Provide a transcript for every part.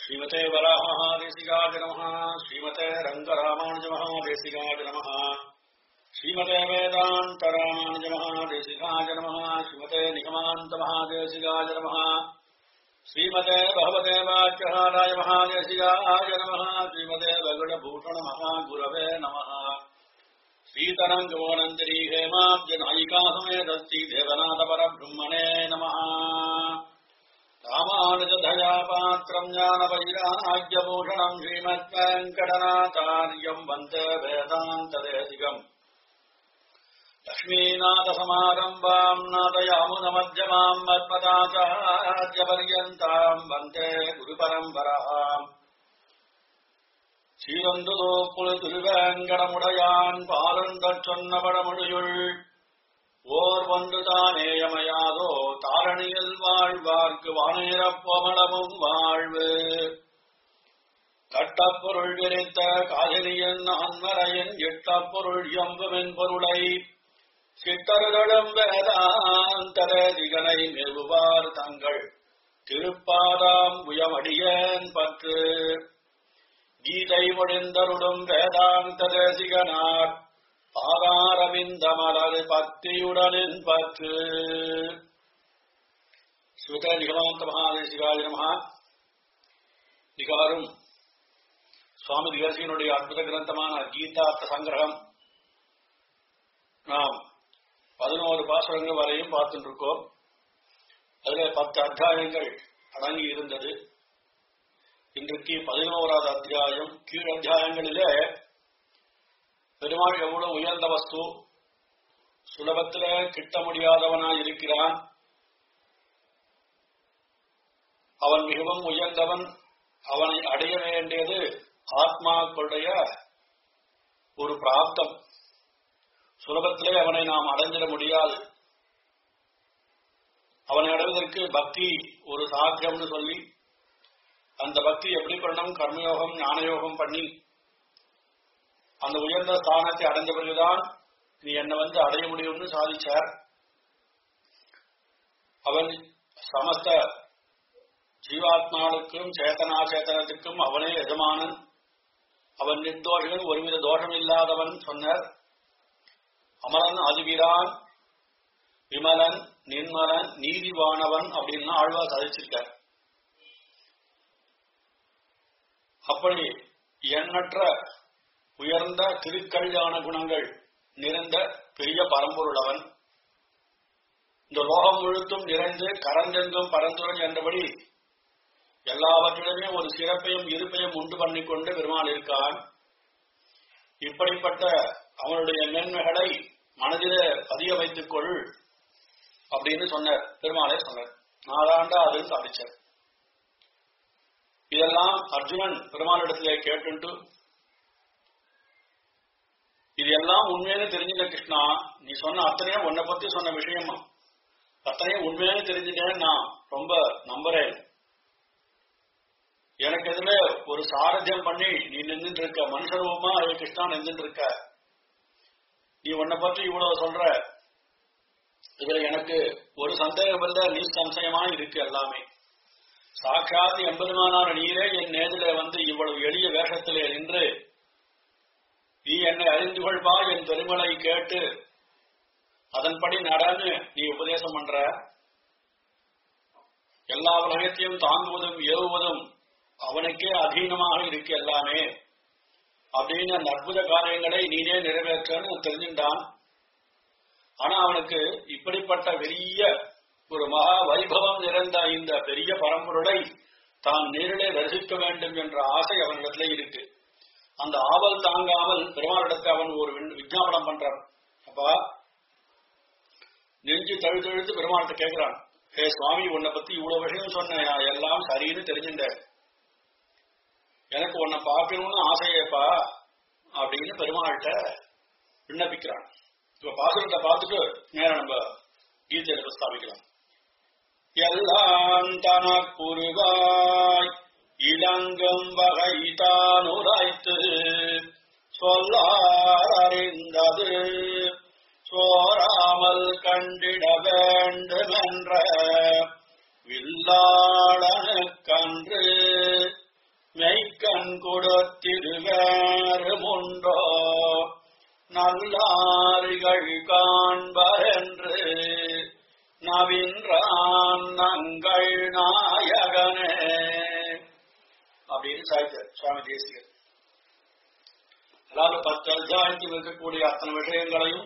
ஸ்ரீமதே வராமஹாதேசிகாஜ நமः ஸ்ரீமதே ரங்கராமானுஜ மகாதேசிகாஜ நமः ஸ்ரீமதே வேதாந்த ராமானுஜ மகாதேசிகாஜ நமः ஸ்ரீமதே நிகமாந்த மகாதேசிகாஜ நமः ஸ்ரீமதே பகவதே வாக்கியகாராய மகாதேசிகாய நமः ஸ்ரீமதே வெங்கடபூஷண மகாகுரவே நமः ஸ்ரீதரங்கமோனந்தரி ஹேமாப்ஜ நாயிகா சமேதஸ்தி தேவநாத பரபிரம்மணே நமः ராமானுஜதயா பாத்திரம் ஞானவைராக்கியபூஷணம் ஸ்ரீமத்வேங்கடநாதாரியம் வந்தே வேதாந்ததேசிகம் லக்ஷ்மீநாதசமாரம்பாம் நாதயாமுனமध्यமாம் மத்மதாச்சாரியபர்யந்தாம் வந்தே குருபரம்பராம் சீரந்துதோ குழு திருவேங்கடமுடையான் பாலந்தச் சொன்ன படமொழியுள் ஓர் ஒன்று தானேயமையாதோ தாரணியில் வாழ்வார்க்கு வானேரப்பமளமும் வாழ்வு கட்டப்பொருள் விரித்த காதலியின் அன்மரையின் இட்டப்பொருள் எம்புமென் பொருளை சித்தர்களும் வேதாந்தரதிகனை மெருவார் தங்கள் திருப்பாதாம் புயமடியேன் பற்று கீதை மொழிந்தருடும் வேதாந்த தேசிகனார் பாதாரவிந்தமலர் பக்தியுடனின் பற்று ஸ்ருத நிகமாந்த மகாதேசிகாய நமஹா நிகாரும் சுவாமி தேசிகனுடைய அற்புத கிரந்தமான கீதார்த்த சங்கிரகம் நாம் பதினோரு பாசுரங்கள் வரையும் பார்த்துட்டு இருக்கோம் அதுல பத்து அத்தியாயங்கள் அடங்கி இருந்தது இன்றைக்கு பதினோராவது அத்தியாயம் கீழ் அத்தியாயங்களிலே பெருமாள் எவ்வளவு உயர்ந்த வஸ்து சுலபத்தில கிட்ட முடியாதவனாய் இருக்கிறான் அவன் மிகவும் உயர்ந்தவன் அவனை அடைய வேண்டியது ஆத்மாக்களுடைய ஒரு பிராப்தம் சுலபத்திலே அவனை நாம் அடைஞ்சிட முடியாது அவனை அடைவதற்கு பக்தி ஒரு சாத்தியம்னு சொல்லி அந்த பக்தி எப்படி பண்ணணும் கர்மயோகம் ஞானயோகம் பண்ணி அந்த உயர்ந்த ஸ்தானத்தை அடைஞ்ச பிறகுதான் நீ என்னை வந்து அடைய முடியும்னு சாதிச்சார் அவன் சமஸ்த ஜீவாத்மாவுக்கும் சேத்தனாச்சேதனத்துக்கும் அவனே எஜமானன் அவன் நிர்தோஷன் ஒருவித தோஷம் இல்லாதவன் சொன்னார் அமரன் அதிவீரான் விமலன் நிர்மலன் நீதிவானவன் அப்படின்னு ஆழ்வா சாதிச்சிருக்கார் அப்படி எண்ணற்ற உயர்ந்த திருக்கல்யாண குணங்கள் நிறைந்த பெரிய பரம்பொருளவன் இந்த லோகம் முழுத்தும் நிறைந்து கரஞ்செங்கும் பரந்துடன் என்றபடி எல்லாவற்றிலுமே ஒரு சிறப்பையும் இருப்பையும் உண்டு பண்ணிக்கொண்டு பெருமாள் இருக்கான் இப்படிப்பட்ட அவனுடைய மேன்மைகளை மனதிலே பதிய வைத்துக் கொள் அப்படின்னு சொன்னார் பெருமாளே சொன்னார் நாலாண்டா அது சாதிச்சார் இதெல்லாம் அர்ஜுனன் பெருமாளிடத்திலே கேட்டுட்டு இது எல்லாம் உண்மையிலே தெரிஞ்சுட்ட கிருஷ்ணா நீ சொன்ன அத்தனையும் உன்னை பத்தி சொன்ன விஷயமா அத்தனையும் உண்மையிலே தெரிஞ்சுட்டேன் நான் ரொம்ப நம்புறேன் எனக்கு எதுல ஒரு சாரத்தியம் பண்ணி நீ நின்றுட்டு இருக்க மனுஷரூபமா ஏ கிருஷ்ணா நின்றுட்டு இருக்க நீ உன்னை பற்றி இவ்வளவு சொல்ற இதுல எனக்கு ஒரு சந்தேகம் இல்ல நீ சம்சயமா இருக்கு எல்லாமே சாட்சாத் எம்பெருமானான நீரே என் நேதில வந்து இவ்வளவு எளிய வேஷத்திலே நின்று நீ என்னை அறிந்து கொள்வா என் பெருமலை கேட்டு அதன்படி நடன்னு நீ உபதேசம் பண்ற எல்லா உலகத்தையும் தாங்குவதும் ஏவுவதும் அவனுக்கே அதீனமாக இருக்கு எல்லாமே அப்படின்னு அந்த அற்புத காரியங்களை நீனே நிறைவேற்றன்னு தெரிஞ்சுட்டான் ஆனா அவனுக்கு இப்படிப்பட்ட பெரிய ஒரு மகா வைபவம் நிறைந்த இந்த பெரிய பரம்பொருளை தான் நேரிலே தரிசிக்க வேண்டும் என்ற ஆசை அவனிடத்துல இருக்கு அந்த ஆவல் தாங்காமல் பெருமாளிடத்தை அவன் ஒரு விஞ்ஞாபனம் பண்றான் அப்பா நெஞ்சு தழுத்தழுத்து பெருமாள்கிட்ட கேட்கிறான் ஹே சுவாமி உன்னை பத்தி இவ்வளவு விஷயம் சொன்ன எல்லாம் சரின்னு தெரிஞ்சுட்ட எனக்கு உன்னை பார்க்கணும்னு ஆசையேப்பா அப்படின்னு பெருமாள்கிட்ட விண்ணப்பிக்கிறான் இப்ப பாசுரத்தை பார்த்துட்டு நேரம் நம்ம கீதையில பிரஸ்தாபிக்கலாம் எல்லாம் தனக்குருவாய் இளங்கும் வகை தானுரைத்து சொல்லார் அறிந்தது சோராமல் கண்டிட வேண்டுமென்ற வில்லாளனுக்கன்று மெய்க்கண் கொடுத்திருவேறு முன்றோ நல்லாரிகள் காண்பரென்று நவின்றான் நங்கள் நாயகனே அப்படின்னு சாய்த்தார் சுவாமி தேசிகர் அதாவது பத்து அத்தியாயத்தில் இருக்கக்கூடிய அத்தனை விஷயங்களையும்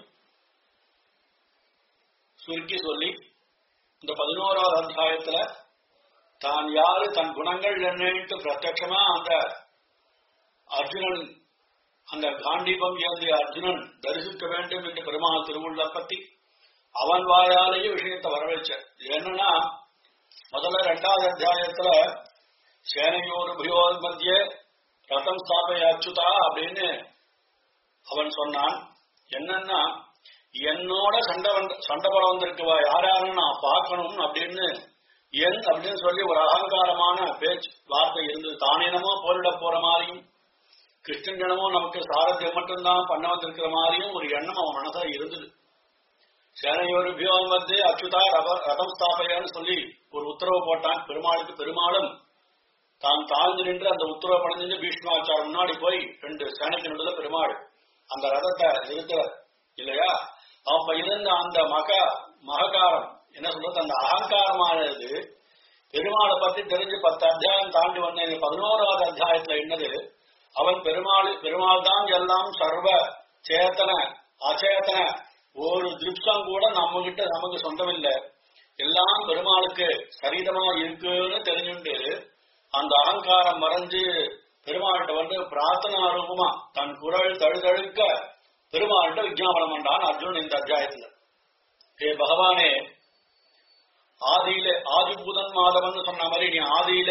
சுருக்கி சொல்லி இந்த பதினோராவது அத்தியாயத்துல தான் யாரு தன் குணங்கள் என்னன்ட்டு பிரத்யட்சமா அந்த அர்ஜுனன் அந்த காண்டீபம் ஏந்திய அர்ஜுனன் தரிசிக்க வேண்டும் என்று பெருமாள் திருவுள்ள பத்தி அவன் வாயாலேயே விஷயத்தை வரவழைச்ச என்னன்னா முதல்ல ரெண்டாவது அத்தியாயத்துல சேனையோர் புரியோர் மத்திய ரதம் ஸ்தாபய அச்சுதா அப்படின்னு அவன் சொன்னான் என்னன்னா என்னோட சண்டை வந்து சண்டை போட வந்திருக்கவா யாராரும் நான் பார்க்கணும் அப்படின்னு என் அப்படின்னு சொல்லி ஒரு அகங்காரமான பேச்சு வார்த்தை இருந்தது தானேனமோ போரிட போற மாதிரியும் கிருஷ்ணனிடமோ நமக்கு சாரத்தியம் மட்டும்தான் பண்ண வந்திருக்கிற மாதிரியும் ஒரு எண்ணம் அவன் மனசுல இருந்தது சேனையோர் வியோகம் வந்து அச்சுதா ரத ரதம் ஸ்தாபையான்னு சொல்லி ஒரு உத்தரவு போட்டான் பெருமாளுக்கு பெருமாளும் தான் தாழ்ந்து நின்று அந்த உத்தரவு பணிஞ்சு பீஷ்மாச்சாரம் முன்னாடி போய் ரெண்டு சேனைக்கு நடுவில் பெருமாள் அந்த ரதத்தை நிறுத்த இல்லையா அப்ப இருந்த அந்த மக மககாரம் என்ன சொல்றது அந்த அகங்காரமானது பெருமாளை பத்தி தெரிஞ்சு பத்து அத்தியாயம் தாண்டி வந்த பதினோராவது அத்தியாயத்துல என்னது அவன் பெருமாள் பெருமாள் தான் எல்லாம் சர்வ சேத்தன அச்சேதன ஒரு திருப்சம் கூட நம்ம கிட்ட நமக்கு சொந்தமில்லை எல்லாம் பெருமாளுக்கு சரீரமா இருக்குன்னு தெரிஞ்சுண்டு அந்த அகங்காரம் மறைஞ்சு பெருமாள்கிட்ட வந்து பிரார்த்தனா ரூபமா தன் குரல் தழுதழுக்க பெருமாள்கிட்ட விஜயாபனம் பண்றான் அர்ஜுனன் இந்த அத்தியாயத்துல ஏ பகவானே ஆதியில ஆதிபூதன் மாதவன் சொன்ன மாதிரி நீ ஆதியில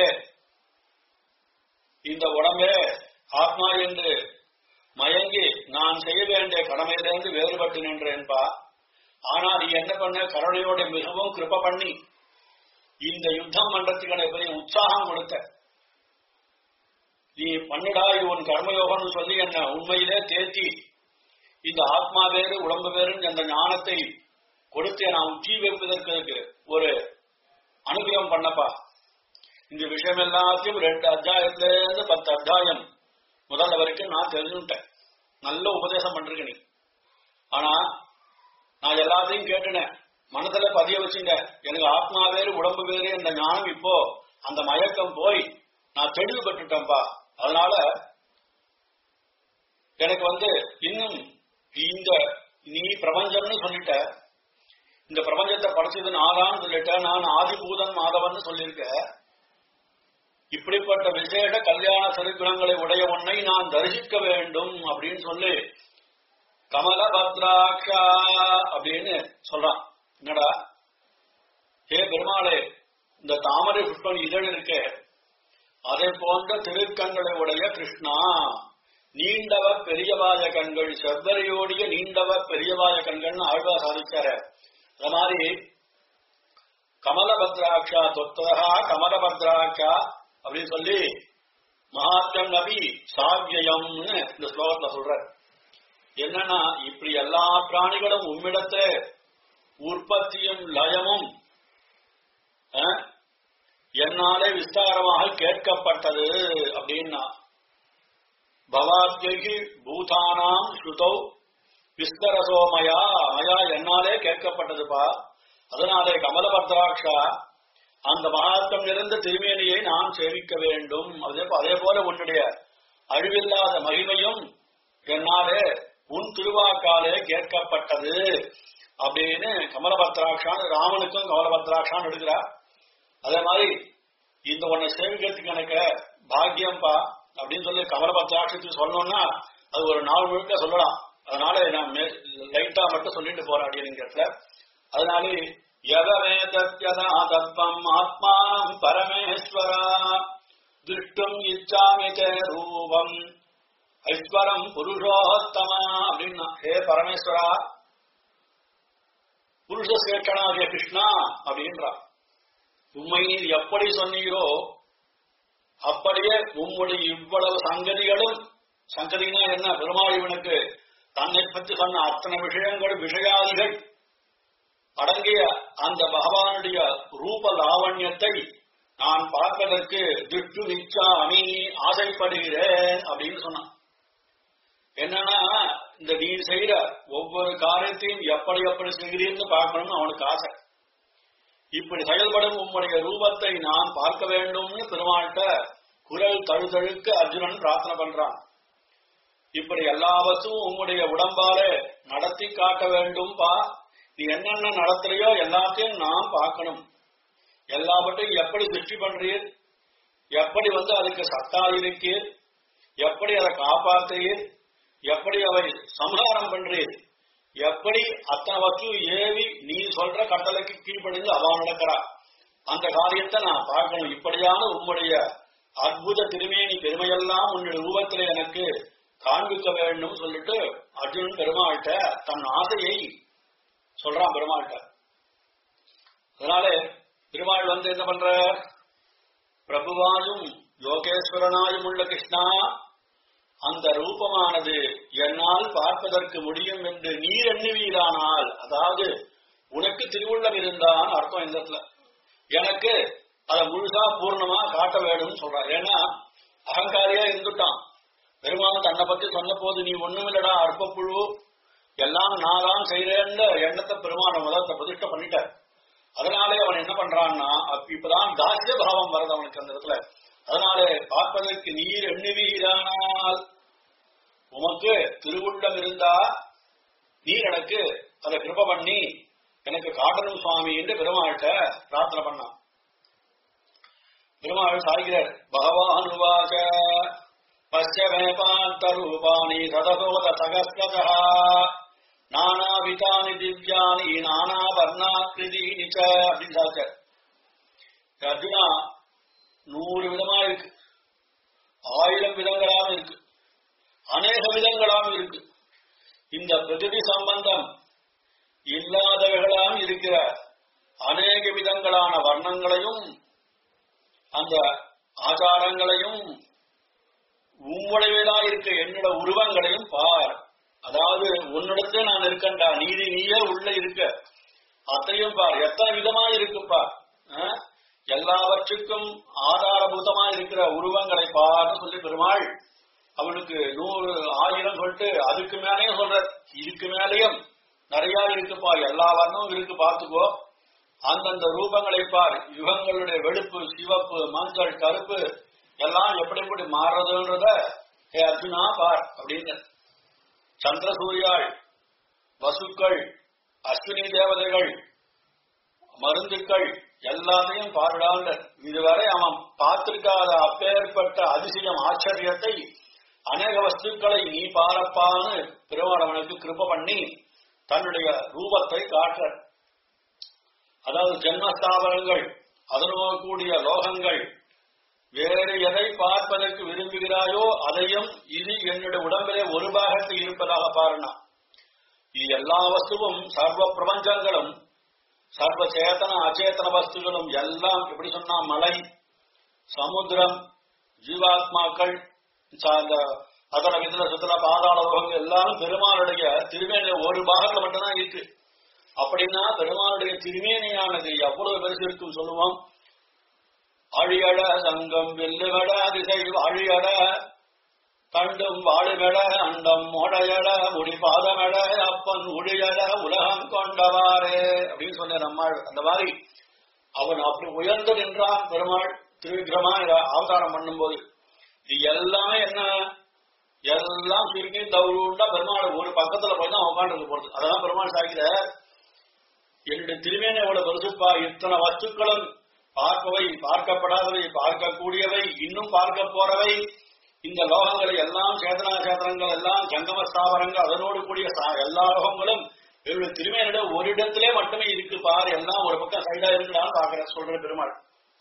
இந்த உடம்பே ஆத்மா என்று மயங்கி நான் செய்ய வேண்டிய கடமையிலிருந்து வேறுபட்டு நின்றேன்பா ஆனா நீ என்ன பண்ண கருணையோட மிகவும் கிருப பண்ணி இந்த யுத்தம் பண்றதுக்கான பெரிய உற்சாகம் கொடுத்த நீ பண்ணுடா இது உன் கர்மயோகம்னு சொல்லி என்ன உண்மையிலே தேத்தி இந்த ஆத்மா வேறு உடம்பு வேறுன்னு அந்த ஞானத்தை கொடுத்து நான் உச்சி வைப்பதற்கு ஒரு அனுகிரகம் பண்ணப்பா இந்த விஷயம் எல்லாத்தையும் ரெண்டு அத்தியாயத்துல இருந்து பத்து அத்தியாயம் முதல்ல வரைக்கும் நான் தெரிஞ்சுட்டேன் நல்ல உபதேசம் பண்றீங்க நீ ஆனா நான் எல்லாத்தையும் கேட்டுனேன் மனசுல பதிய வச்சுங்க எனக்கு ஆத்மா வேறு உடம்பு வேறு இந்த ஞானம் இப்போ அந்த மயக்கம் போய் நான் தெளிவு பெற்றுட்டேன்ப்பா அதனால எனக்கு வந்து இன்னும் இந்த நீ பிரபஞ்சம்னு சொல்லிட்ட இந்த பிரபஞ்சத்தை படைச்சது நாதான்னு சொல்லிட்ட நான் ஆதிபூதன் மாதவன் சொல்லியிருக்க இப்படிப்பட்ட விசேஷ கல்யாண சரித்திரங்களை உடைய உன்னை நான் தரிசிக்க வேண்டும் அப்படின்னு சொல்லி கமலபத்ராட்சா அப்படின்னு சொல்றான் என்னடா ஹே பெருமாளே இந்த தாமரை புஷ்பம் இதழ் இருக்க அதை போன்ற திருக்கண்களை உடைய கிருஷ்ணா நீண்டவ பெரியவாய கண்கள் செவ்வரையோடிய நீண்டவ பெரியவாய கண்கள்னு ஆழ்வா சாதிச்சார அது மாதிரி கமலபத்ராட்சா தொத்ததா கமலபத்ராட்சா அப்படின்னு சொல்லி மகாத்மம் நபி சாவியம்னு இந்த ஸ்லோகத்துல சொல்ற என்னன்னா இப்படி எல்லா பிராணிகளும் உம்மிடத்துல உற்பத்தியும் லயமும் அஹ், என்னாலே விஸ்தாரமாக கேட்கப்பட்டது அப்படின்னா பவாத்யகி பூதானாம் ஸ்ருதௌ விஸ்தரசோ மயா மயா என்னாலே கேட்கப்பட்டதுப்பா அதனாலே கமலபத்ராட்சா அந்த மகாத்மம் நிறைந்த திருமேனியை நான் சேவிக்க வேண்டும் அதே போ- அதே போல உன்னுடைய அழிவில்லாத மகிமையும் என்னாலே உன் திருவாக்காலே கேட்கப்பட்டது அப்படின்னு கமலபத்ராட்சான் ராமனுக்கும் கமலபத்ராட்சான் எடுக்கிறார் அதே மாதிரி இந்த உன்னை சேவிக்கிறதுக்கு எனக்கு பாக்கியம்பா அப்படின்னு சொல்லி கமலபத்ராட்சத்துக்கு சொல்லணும்னா அது ஒரு நாள் முழுக்க சொல்லலாம் அதனால நான் லைட்டா மட்டும் சொல்லிட்டு போறேன் அப்படிங்கிறதுல அதனால எதமே தத்யதா தத்வம் ஆத்மானம் பரமேஸ்வரா திருஷ்டும் இச்சாமி தே ரூபம் ஐஸ்வரம் புருஷோத்தமா அப்படின்னா ஹே பரமேஸ்வரா புருஷ சேஷனாகிய கிருஷ்ணா அப்படின்றான் உண்மை நீர் எப்படி சொன்னீரோ அப்படியே உம்முடைய இவ்வளவு சங்கதிகளும் சங்கதினா என்ன பெருமாள் இவனுக்கு தன்னை பற்றி சொன்ன அத்தனை விஷயங்கள் விஷயாதிகள் அடங்கிய அந்த பகவானுடைய ரூப லாவண்யத்தை நான் பார்ப்பதற்கு திட்டு விச்சாமி ஆசைப்படுகிறேன் அப்படின்னு சொன்னான் என்னன்னா இந்த நீ செய்யற ஒவ்வொரு காரியத்தையும் எப்படி எப்படி செய்கிறீன்னு பார்க்கணும்னு அவனுக்கு ஆசை இப்படி செயல்படும் உம்முடைய ரூபத்தை நான் பார்க்க வேண்டும்னு பெருமாள்கிட்ட குரல் தழுதழுக்க அர்ஜுனன் பிரார்த்தனை பண்றான் இப்படி எல்லாவற்றும் உம்முடைய உடம்பால நடத்தி காட்ட வேண்டும்பா நீ என்னென்ன நடத்துறியோ எல்லாத்தையும் நான் பார்க்கணும் எல்லாவற்றையும் எப்படி திருஷ்டி பண்றீர் எப்படி வந்து அதுக்கு சத்தா இருக்கீர் எப்படி அதை காப்பாற்றுறீர் எப்படி அவை சம்ஹாரம் பண்றீர் எப்படி அத்தனை வஸ்து ஏவி நீ சொல்ற கட்டளைக்கு கீழ்ப்படிந்து அவன் நடக்கிறா அந்த காரியத்தை நான் பார்க்கணும் இப்படியான உம்முடைய அற்புத திருமேனி பெருமையெல்லாம் உன்னுடைய ரூபத்தில் எனக்கு காண்பிக்க வேண்டும் சொல்லிட்டு அர்ஜுனன் பெருமாள்கிட்ட தன் ஆசையை சொல்றான் பெருமாள்கிட்ட அதனால பெருமாள் வந்து என்ன பண்ற பிரபுவாயும் யோகேஸ்வரனாயும் உள்ள கிருஷ்ணா அந்த ரூபமானது என்னால் பார்ப்பதற்கு முடியும் என்று நீர் எண்ணுவீரானால் அதாவது உனக்கு திருவுள்ளம் இருந்தான் அர்த்தம் இந்த இடத்துல எனக்கு அதை முழுசா பூர்ணமா காட்ட வேணும்னு சொல்றார் ஏன்னா அகங்காரியா இருந்துட்டான் பெருமாள் தன்னை பத்தி சொன்ன போது நீ ஒண்ணுமில்லடா அற்ப புழு எல்லாம் நான் தான் செய்யறேன்னு எண்ணத்தை பெருமாள் முதல்ல பிரதிஷ்ட பண்ணிட்டார் அதனாலே அவன் என்ன பண்றான்னா அப்ப இப்பதான் தாசிய பாவம் வருது அவனுக்கு அந்த இடத்துல அதனாலே பார்ப்பதற்கு நீர் எண்ணுவீரானால் உமக்கு திருவுள்ளம் இருந்தா நீர் எனக்கு அதை கிருப பண்ணி எனக்கு காட்டணும் சுவாமி என்று பெருமாள்கிட்ட பிரார்த்தனை பண்ணான் பெருமாள் சாய்கிறார் பகவானுவாக பశ్యமே பார்த்த ரூபாணி சதபோத சகஸ்ரதா நானாவிதானி திவ்யானி நானா வர்ணாக்கிருதீனி ச அப்படின்னு சாச்சார் அர்ஜுனா நூறு விதமா இருக்கு ஆயிரம் விதங்களாகவும் இருக்கு அநேக விதங்களாகவும் இருக்கு இந்த பிரகிருதி சம்பந்தம் இல்லாதவர்களாம் இருக்கிற அநேக விதங்களான வர்ணங்களையும் அந்த ஆச்சாரங்களையும் உம்முடையதா இருக்க என்னோட உருவங்களையும் பார் அதாவது உன்னிடத்துல நான் இருக்கேன்டா நீதி நீயே உள்ள இருக்க அத்தையும் பார் எத்தனை விதமா இருக்கு பார் ஆ? எல்லாவற்றுக்கும் ஆதாரபூதமா இருக்கிற உருவங்களை பார்த்து சொல்லி பெருமாள் அவனுக்கு நூறு ஆயிரம் சொல்லிட்டு அதுக்கு மேலேயும் சொல்ற இதுக்கு மேலேயும் நிறைய இருக்குப்பா எல்லா வர்ணமும் இருக்கு பார்த்துக்கோ அந்தந்த ரூபங்களை பார் யுகங்களுடைய வெளுப்பு சிவப்பு மஞ்சள் கருப்பு எல்லாம் எப்படி எப்படி மாறுறதுன்றத ஹே அர்ஜுனா பார் அப்படின்னு சந்திர சூரியாள் வசுக்கள் அஸ்வினி தேவதைகள் மருந்துக்கள் எல்லாத்தையும் பாருடாங்க இதுவரை அவன் பார்த்திருக்காத அப்பேற்பட்ட அதிசயம் ஆச்சரியத்தை அநேக வஸ்துக்களை நீ பாரப்பான்னு பெருமாள் அவனுக்கு கிருப பண்ணி தன்னுடைய ரூபத்தை காட்டுற அதாவது ஜென்மஸ்தாபனங்கள் அதனோடு கூடிய லோகங்கள் வேறு எதை பார்ப்பதற்கு விரும்புகிறாயோ அதையும் இது என்னுடைய உடம்பிலே ஒரு பாகத்தில் இருப்பதாக பாருனா இது எல்லா வஸ்துவும் சர்வ பிரபஞ்சங்களும் சர்வ சேதன அச்சேதன வஸ்துகளும் எல்லாம் எப்படி சொன்னா மலை சமுத்திரம் ஜீவாத்மாக்கள் சார்ந்த அதர விதல சுத்தல பாதாள லோகங்கள் எல்லாரும் பெருமாளுடைய திருமேனிய ஒரு பாகத்துல மட்டும்தான் இருக்கு அப்படின்னா பெருமாளுடைய திருமேனியானது எவ்வளவு பெருசு இருக்கும் சொல்லுவோம் அழியட சங்கம் வெல்லுவட திசை அழியட கண்டும் வாழுமெட அண்டம் மோடையட முடிபாதமெட அப்பன் உழியட உலகம் கொண்டவாறே அப்படின்னு சொன்ன நம்மாள் அந்த மாதிரி அவன் அப்படி உயர்ந்து நின்றான் பெருமாள் திருவிக்கிரமா இத அவதாரம் பண்ணும்போது இது எல்லாமே என்ன எல்லாம் சுருங்கி தவுருண்டா பெருமாள் ஒரு பக்கத்துல போய் தான் உட்காந்து போறது அதான் பெருமாள் சாகிற என்னுடைய திருமேனி எவ்வளவு பெருசுப்பா இத்தனை வஸ்துக்களும் பார்ப்பவை பார்க்கப்படாதவை பார்க்கக்கூடியவை இன்னும் பார்க்க போறவை இந்த லோகங்களை எல்லாம் சேதனா சேதனங்கள் எல்லாம் சங்கம ஸ்தாபனங்கள் அதனோடு கூடிய சா- எல்லா லோகங்களும் இவருடைய திருமேனிட ஒரு இடத்திலே மட்டுமே இருக்கு பாரு எல்லாம் ஒரு பக்கம் சைடா இருக்குடான்னு பாக்குற சொல்ற பெருமாள்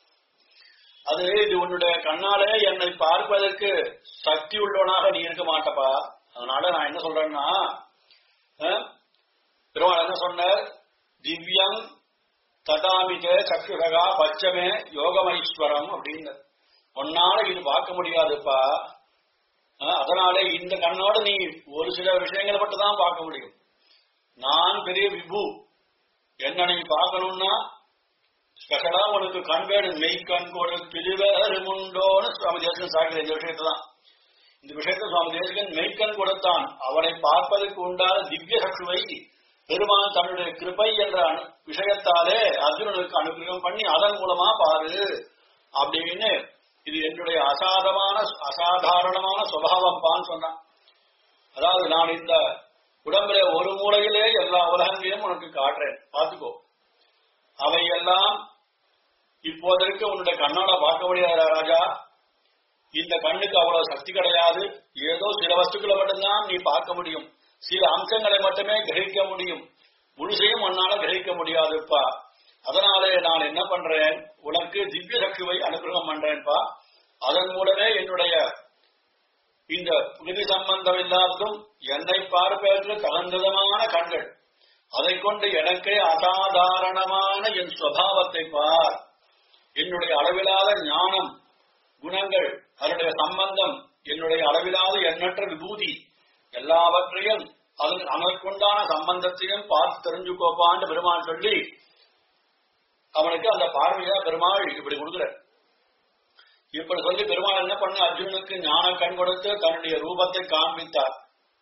அது இது உன்னுடைய கண்ணாலே என்னை பார்ப்பதற்கு சக்தி உள்ளவனாக நீ இருக்க மாட்டப்பா அதனால நான் என்ன சொல்றேன்னா அஹ், பெருமாள் என்ன சொன்னார் திவ்யம் ததாமிதே சக்ஷுகா பச்சமே யோகமைஸ்வரம் அப்படின்னு உன்னால இது பார்க்க முடியாதுப்பா அஹ், அதனாலே இந்த கண்ணோட நீ ஒரு சில விஷயங்களை மட்டும் தான் பார்க்க முடியும் நான் பெரிய விபு என்ன நீ பார்க்கணும்னா ஸ்பெஷலா உனக்கு கண் வேணும் மெய் கண் கொடு பிரிவேறு முண்டோன்னு சுவாமி தேசகன் சாகிற இந்த விஷயத்தை தான் இந்த விஷயத்தை சுவாமி தேசகன் மெய்க்கண் கொடுத்தான் அவனை பார்ப்பதற்கு உண்டான திவ்ய சக்ஷுவை பெருமான் தன்னுடைய கிருபை என்ற அனு- விஷயத்தாலே அர்ஜுனனுக்கு அனுகிரகம் பண்ணி அதன் மூலமா பாரு அப்படின்னு இது என்னுடைய அசாதமான அசாதாரணமான சுபாவம் பான்னு சொன்னான் அதாவது நான் இந்த உடம்புல ஒரு மூலையிலே எல்லா உலகங்களையும் உனக்கு காட்டுறேன் பார்த்துக்கோ அவையெல்லாம் இப்போதற்கு உன்னுடைய கண்ணால பார்க்க முடியாத ராஜா இந்த கண்ணுக்கு அவ்வளவு சக்தி கிடையாது ஏதோ சில வஸ்துக்களை மட்டும்தான் நீ பார்க்க முடியும் சில அம்சங்களை மட்டுமே கிரகிக்க முடியும் முழுசையும் உன்னால கிரகிக்க முடியாதுப்பா அதனாலே நான் என்ன பண்றேன் உனக்கு திவ்ய சக்திவை அனுகிரகம் பண்றேன்ப்பா அதன் மூலமே என்னுடைய இந்த புனித சம்பந்தம் இல்லாததும் என்னை பார்ப்பதற்கு தகுந்ததமான கண்கள் அதை கொண்டு எனக்கே அசாதாரணமான என் சுவாவத்தை பார் என்னுடைய அளவிலாத ஞானம் குணங்கள் அதனுடைய சம்பந்தம் என்னுடைய அளவிலாத எண்ணற்ற விபூதி எல்லாவற்றையும் அதன் அதற்குண்டான சம்பந்தத்தையும் பார்த்து தெரிஞ்சுக்கோப்பான்னு பெருமாள் சொல்லி அவனுக்கு அந்த பார்வையா பெருமாள் இப்படி கொடுக்குற இப்படி சொல்லி பெருமாள் என்ன பண்ண அர்ஜுனனுக்கு ஞான கண் கொடுத்து தன்னுடைய ரூபத்தை காண்பித்தார்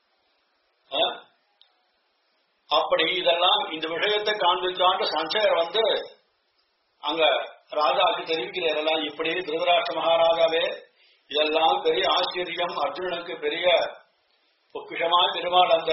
ஆ? அப்படி இதெல்லாம் இந்த விஷயத்தை காண்பிச்சாண்டு சஞ்சயர் வந்து அங்க ராஜாவுக்கு தெரிவிக்கிறார் இதெல்லாம் இப்படி திருதராஷ்டிர மகாராஜாவே இதெல்லாம் பெரிய ஆச்சரியம் அர்ஜுனனுக்கு பெரிய பொக்கிஷமாய் பெருமாள் அந்த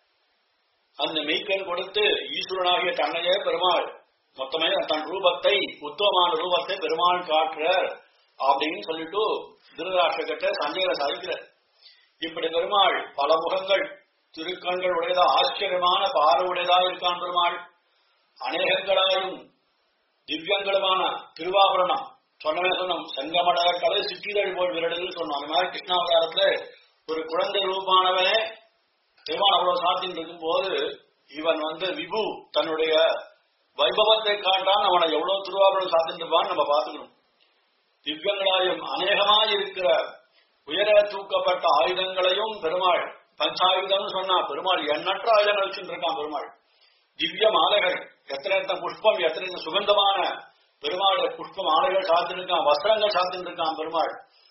அந்த மெய்க்கன் கொடுத்து ஈஸ்வரனாகிய தன்னையே பெருமாள் மொத்தமே தன் ரூபத்தை உத்தமமான ரூபத்தை பெருமாள் காட்டுறார் அப்படின்னு சொல்லிட்டு திருதராஷ்டிர கிட்ட சஞ்சயரை சாதிக்கிறார் இப்படி பெருமாள் பல முகங்கள் திருக்கண்கள் உடையதா ஆச்சரியமான பார்வை உடையதா இருக்கான் பெருமாள் அநேகங்களாயும் திவ்யங்களுமான திருவாபரணம் சொன்னவே சொன்னோம் செங்கமட கலை சிற்றிதழ் போல் விரடல் சொன்னோம் அந்த மாதிரி கிருஷ்ணாவதாரத்துல ஒரு குழந்தை ரூபானவனே பெருமாள் அவ்வளவு சாத்தின்னு இருக்கும் போது இவன் வந்து விபு தன்னுடைய வைபவத்தை காட்டான் அவனை எவ்வளவு திருவாபரணம் சாத்தின்னு இருப்பான்னு நம்ம பார்த்துக்கணும் திவ்யங்களாயும் அநேகமாய் இருக்கிற உயர தூக்கப்பட்ட ஆயுதங்களையும் பெருமாள் பஞ்சாயுதம் சொன்னா பெருமாள் எண்ணற்ற ஆயுதங்கள் வச்சுட்டு இருக்கான் பெருமாள் திவ்ய மாலைகள் எத்தனை எத்தனை புஷ்பம் எத்தனை எத்தனை சுகந்தமான பெருமாள் புஷ்ப மாலைகள் சாத்திருக்கான் வஸ்திரங்கள் சாத்திருக்கான் பெருமாள்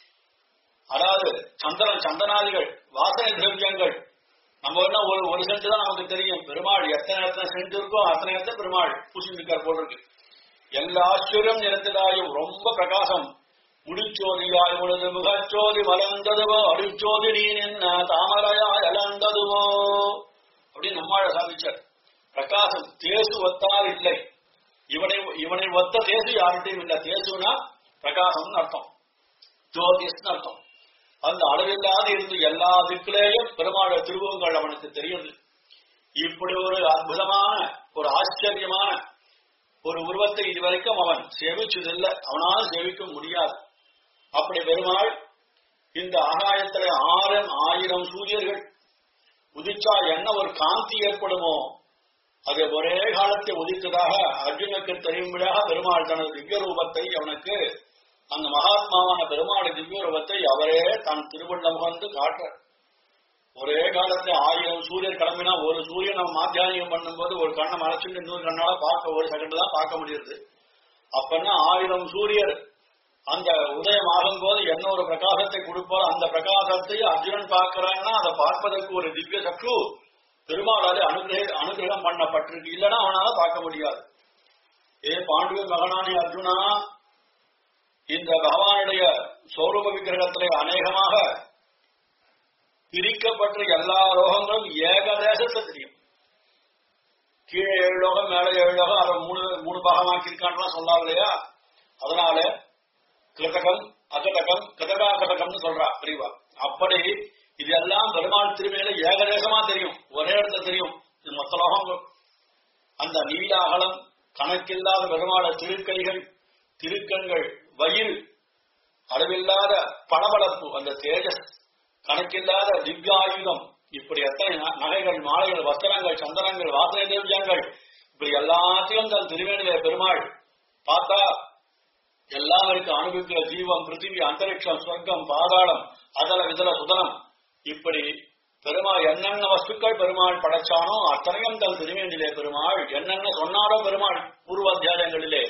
அதாவது சந்தன சந்தனாதிகள் வாசனை திரவியங்கள் நம்ம என்ன ஒரு ஒரு சென்ட் தான் நமக்கு தெரியும் பெருமாள் எத்தனை எத்தனை சென்ட் இருக்கோ அத்தனை எத்தனை பெருமாள் பூசிருக்கார் போல் இருக்கு எல்லா ஆச்சரியம் நிறைந்ததாயும் ரொம்ப பிரகாசம் முடிச்சோதியாய் உனது முகச்சோதி மலர்ந்ததுவோ அடிச்சோதி நீ நின்ன தாமரையாய் அலர்ந்ததுவோ அப்படின்னு நம்மாழ சாதிச்சார் பிரகாசம் தேசு ஒத்தால் இல்லை இவனை இவனை ஒத்த தேசு யார்கிட்டையும் இல்லை தேசுனா பிரகாசம்னு அர்த்தம் ஜோதிஸ்னு அர்த்தம் அந்த அளவில்லாத இருந்து எல்லா திக்கிலேயும் பெருமாள திருவுங்கள் அவனுக்கு தெரியுது இப்படி ஒரு அற்புதமான ஒரு ஆச்சரியமான ஒரு உருவத்தை இதுவரைக்கும் அவன் சேவிச்சதில்லை அவனால் சேவிக்க முடியாது அப்படி பெருமாள் இந்த ஆகாயத்துல ஆயிரம் ஆயிரம் சூரியர்கள் உதிச்சா என்ன ஒரு காந்தி ஏற்படுமோ அது ஒரே காலத்தை உதித்ததாக அர்ஜுனுக்கு தெரியும்படியாக பெருமாள் தனது திவ்ய ரூபத்தை அவனுக்கு அந்த மகாத்மாவான பெருமாள் திவ்ய ரூபத்தை அவரே தன் திருவள்ளம் வந்து காட்டுற ஒரே காலத்துல ஆயிரம் சூரியன் கிளம்பினா ஒரு சூரியன் நம்ம மாத்தியானியம் பண்ணும்போது ஒரு கண்ணை மறைச்சுட்டு இன்னொரு கண்ணால பார்க்க ஒரு செகண்ட் தான் பார்க்க முடியுது அப்பன்னா ஆயிரம் சூரியர் அந்த உதயம் ஆகும்போது என்ன ஒரு பிரகாசத்தை கொடுப்பார் அந்த பிரகாசத்தை அர்ஜுனன் பார்க்கிறான்னா அதை பார்ப்பதற்கு ஒரு திவ்ய சக்ரு பெருமாளாலே அனுகிரக அனுகிரகம் பண்ணப்பட்டிருக்கு இல்லைன்னா அவனால பார்க்க முடியாது ஏ பாண்டுவ மகனானி அர்ஜுனா இந்த பகவானுடைய சௌரப விக்கிரகத்திலே அநேகமாக பிரிக்கப்பட்ட எல்லா லோகங்களும் ஏகதேசத்தை தெரியும் கீழே ஏழு லோகம் மேலே ஏழு லோகம் அதை மூணு மூணு பாகமாக்கியிருக்கான்லாம் சொல்லாது இல்லையா அதனால கிருதகம் அகதகம் கதகா கதகம்னு சொல்றா பிரிவா அப்படி இதெல்லாம் பெருமாள் திருமையில ஏகதேசமா தெரியும் ஒரே இடத்துல தெரியும் இது மொத்த லோகங்கள் அந்த நீலாகலம் கணக்கில்லாத பெருமாள திருக்கைகள் திருக்கண்கள் வயிறு அளவில்லாத பளபளப்பு அந்த தேஜஸ் கணக்கில்லாத திவ்யாயுதம் இப்படி எத்தனை ந- நகைகள் மாலைகள் வஸ்திரங்கள் சந்தனங்கள் வாசனை திரவியங்கள் இப்படி எல்லாத்தையும் தன் திருவேணியில பெருமாள் பார்த்தா எல்லாம் இருக்கு அனுபவிக்கிற ஜீவம் பிருத்திவி அந்தரிக்ஷம் சொர்க்கம் பாதாளம் அதல விதல சுதனம் இப்படி பெருமாள் என்னென்ன வஸ்துக்கள் பெருமாள் படைச்சானோ அத்தனையும் தன் திருவேண்டிலே பெருமாள் என்னென்ன சொன்னாரோ பெருமாள் பூர்வ அத்தியாயங்களிலே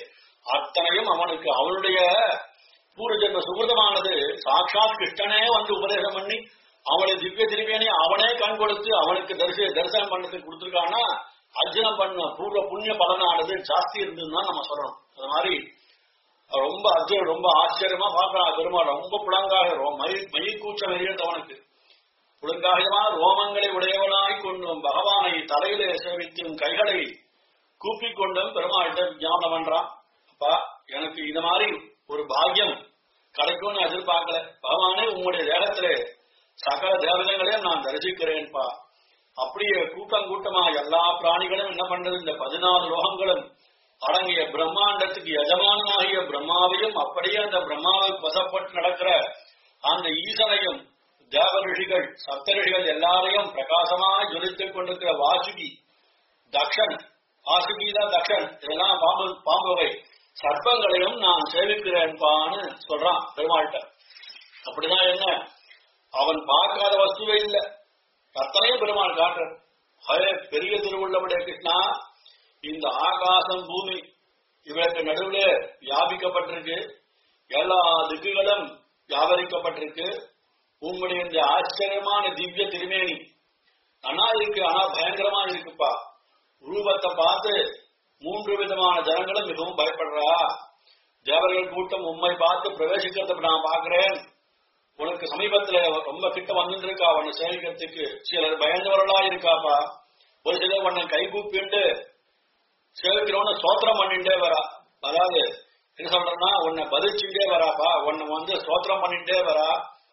அத்தனையும் அவனுக்கு அவனுடைய பூர்வ ஜென்ம சுகிருதமானது சாட்சாத் கிருஷ்ணனே வந்து உபதேசம் பண்ணி அவனை திவ்ய திருவேணி அவனே கண் கொடுத்து அவனுக்கு தரிச தரிசனம் பண்ணதுக்கு கொடுத்துருக்கான்னா அர்ஜுனம் பண்ண பூர்வ புண்ணிய பலனானது ஜாஸ்தி இருந்ததுன்னு தான் நம்ம சொல்லணும் அது மாதிரி ரொம்ப அர்ஜுன் ரொம்ப ஆச்சரியமா பார்க்கலாம் பெருமாள் ரொம்ப புலங்காக ரோ- மயி மயி கூச்சம் எறியது அவனுக்கு புலங்காகமா ரோமங்களை உடையவனாய் கொண்டும் பகவானை தலையிலே சேவித்தும் கைகளை கூப்பிக் கொண்டும் பெருமாள்கிட்ட ஞாபகம் பண்றான் அப்பா எனக்கு இது மாதிரி ஒரு பாக்கியம் கிடைக்கும்னு எதிர்பார்க்கல பகவானே உங்களுடைய தேகத்திலே சகல தேவதைகளையும் நான் தரிசிக்கிறேன்பா அப்படியே கூட்டம் கூட்டமா எல்லா பிராணிகளும் என்ன பண்றது இந்த பதினாலு லோகங்களும் அடங்கிய பிரம்மாண்டத்துக்கு எஜமானாகிய பிரம்மாவையும் அப்படியே அந்த பிரம்மாவுக்கு வசப்பட்டு நடக்கிற அந்த ஈசனையும் தேவ ரிஷிகள் சப்த ரிஷிகள் எல்லாரையும் பிரகாசமாக ஜொலித்துக் கொண்டிருக்கிற வாசுகி தக்ஷன் வாசுகி தான் தக்ஷன் இதெல்லாம் பாம்பு பாம்பு வகை சர்ப்பங்களையும் நான் சேவிக்கிறேன்பான்னு சொல்றான் பெருமாள்கிட்ட அப்படிதான் என்ன அவன் பார்க்காத வஸ்துவே இல்ல அத்தனையும் பெருமாள் காட்டுற ஹே பெரிய திருவுள்ளவுடைய கிருஷ்ணா இந்த ஆகாசம் பூமி இவருக்கு நடுவுல வியாபிக்கப்பட்டிருக்கு எல்லா திக்குகளும் வியாபரிக்கப்பட்டிருக்கு உங்களுடைய இந்த ஆச்சரியமான திவ்ய திருமேனி ஆனா இருக்கு ஆனா பயங்கரமா இருக்குப்பா ரூபத்தை பார்த்து மூன்று விதமான ஜனங்களும் மிகவும் பயப்படுறா தேவர்கள் கூட்டம் உண்மை பார்த்து பிரவேசிக்கிறத நான் பாக்குறேன் உனக்கு சமீபத்துல ரொம்ப கிட்ட வந்துருக்கா அவனை சேவிக்கிறதுக்கு சிலர் பயந்தவர்களா இருக்காப்பா ஒரு சிலர் உன்னை கை கூப்பிட்டு சேவிக்கிறவன சோத்திரம் பண்ணிட்டே வரா அதாவது என்ன சொல்றேன்னா உன்னை பதிச்சுட்டே வராப்பா உன்னை வந்து ஸ்தோத்திரம் பண்ணிட்டே வரா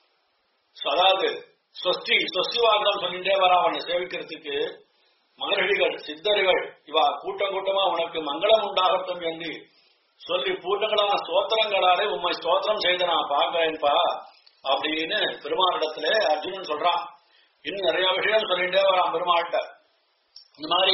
அதாவது சொஸ்தி சொஸ்தி வாகனம் சொல்லிட்டே வரா அவனை சேவிக்கிறதுக்கு மகர்ஷிகள் சித்தர்கள் இவா கூட்டம் கூட்டமா உனக்கு மங்களம் உண்டாகட்டும் என்று சொல்லி பூட்டங்களான ஸ்தோத்திரங்களாலே உண்மை ஸ்தோத்திரம் செய்த நான் பார்க்கிறேன்பா அப்படின்னு பெருமாளிடத்துல அர்ஜுனன் சொல்றான் இன்னும் நிறைய விஷயம் சொல்லிட்டே வரான் பெருமாள்கிட்ட இந்த மாதிரி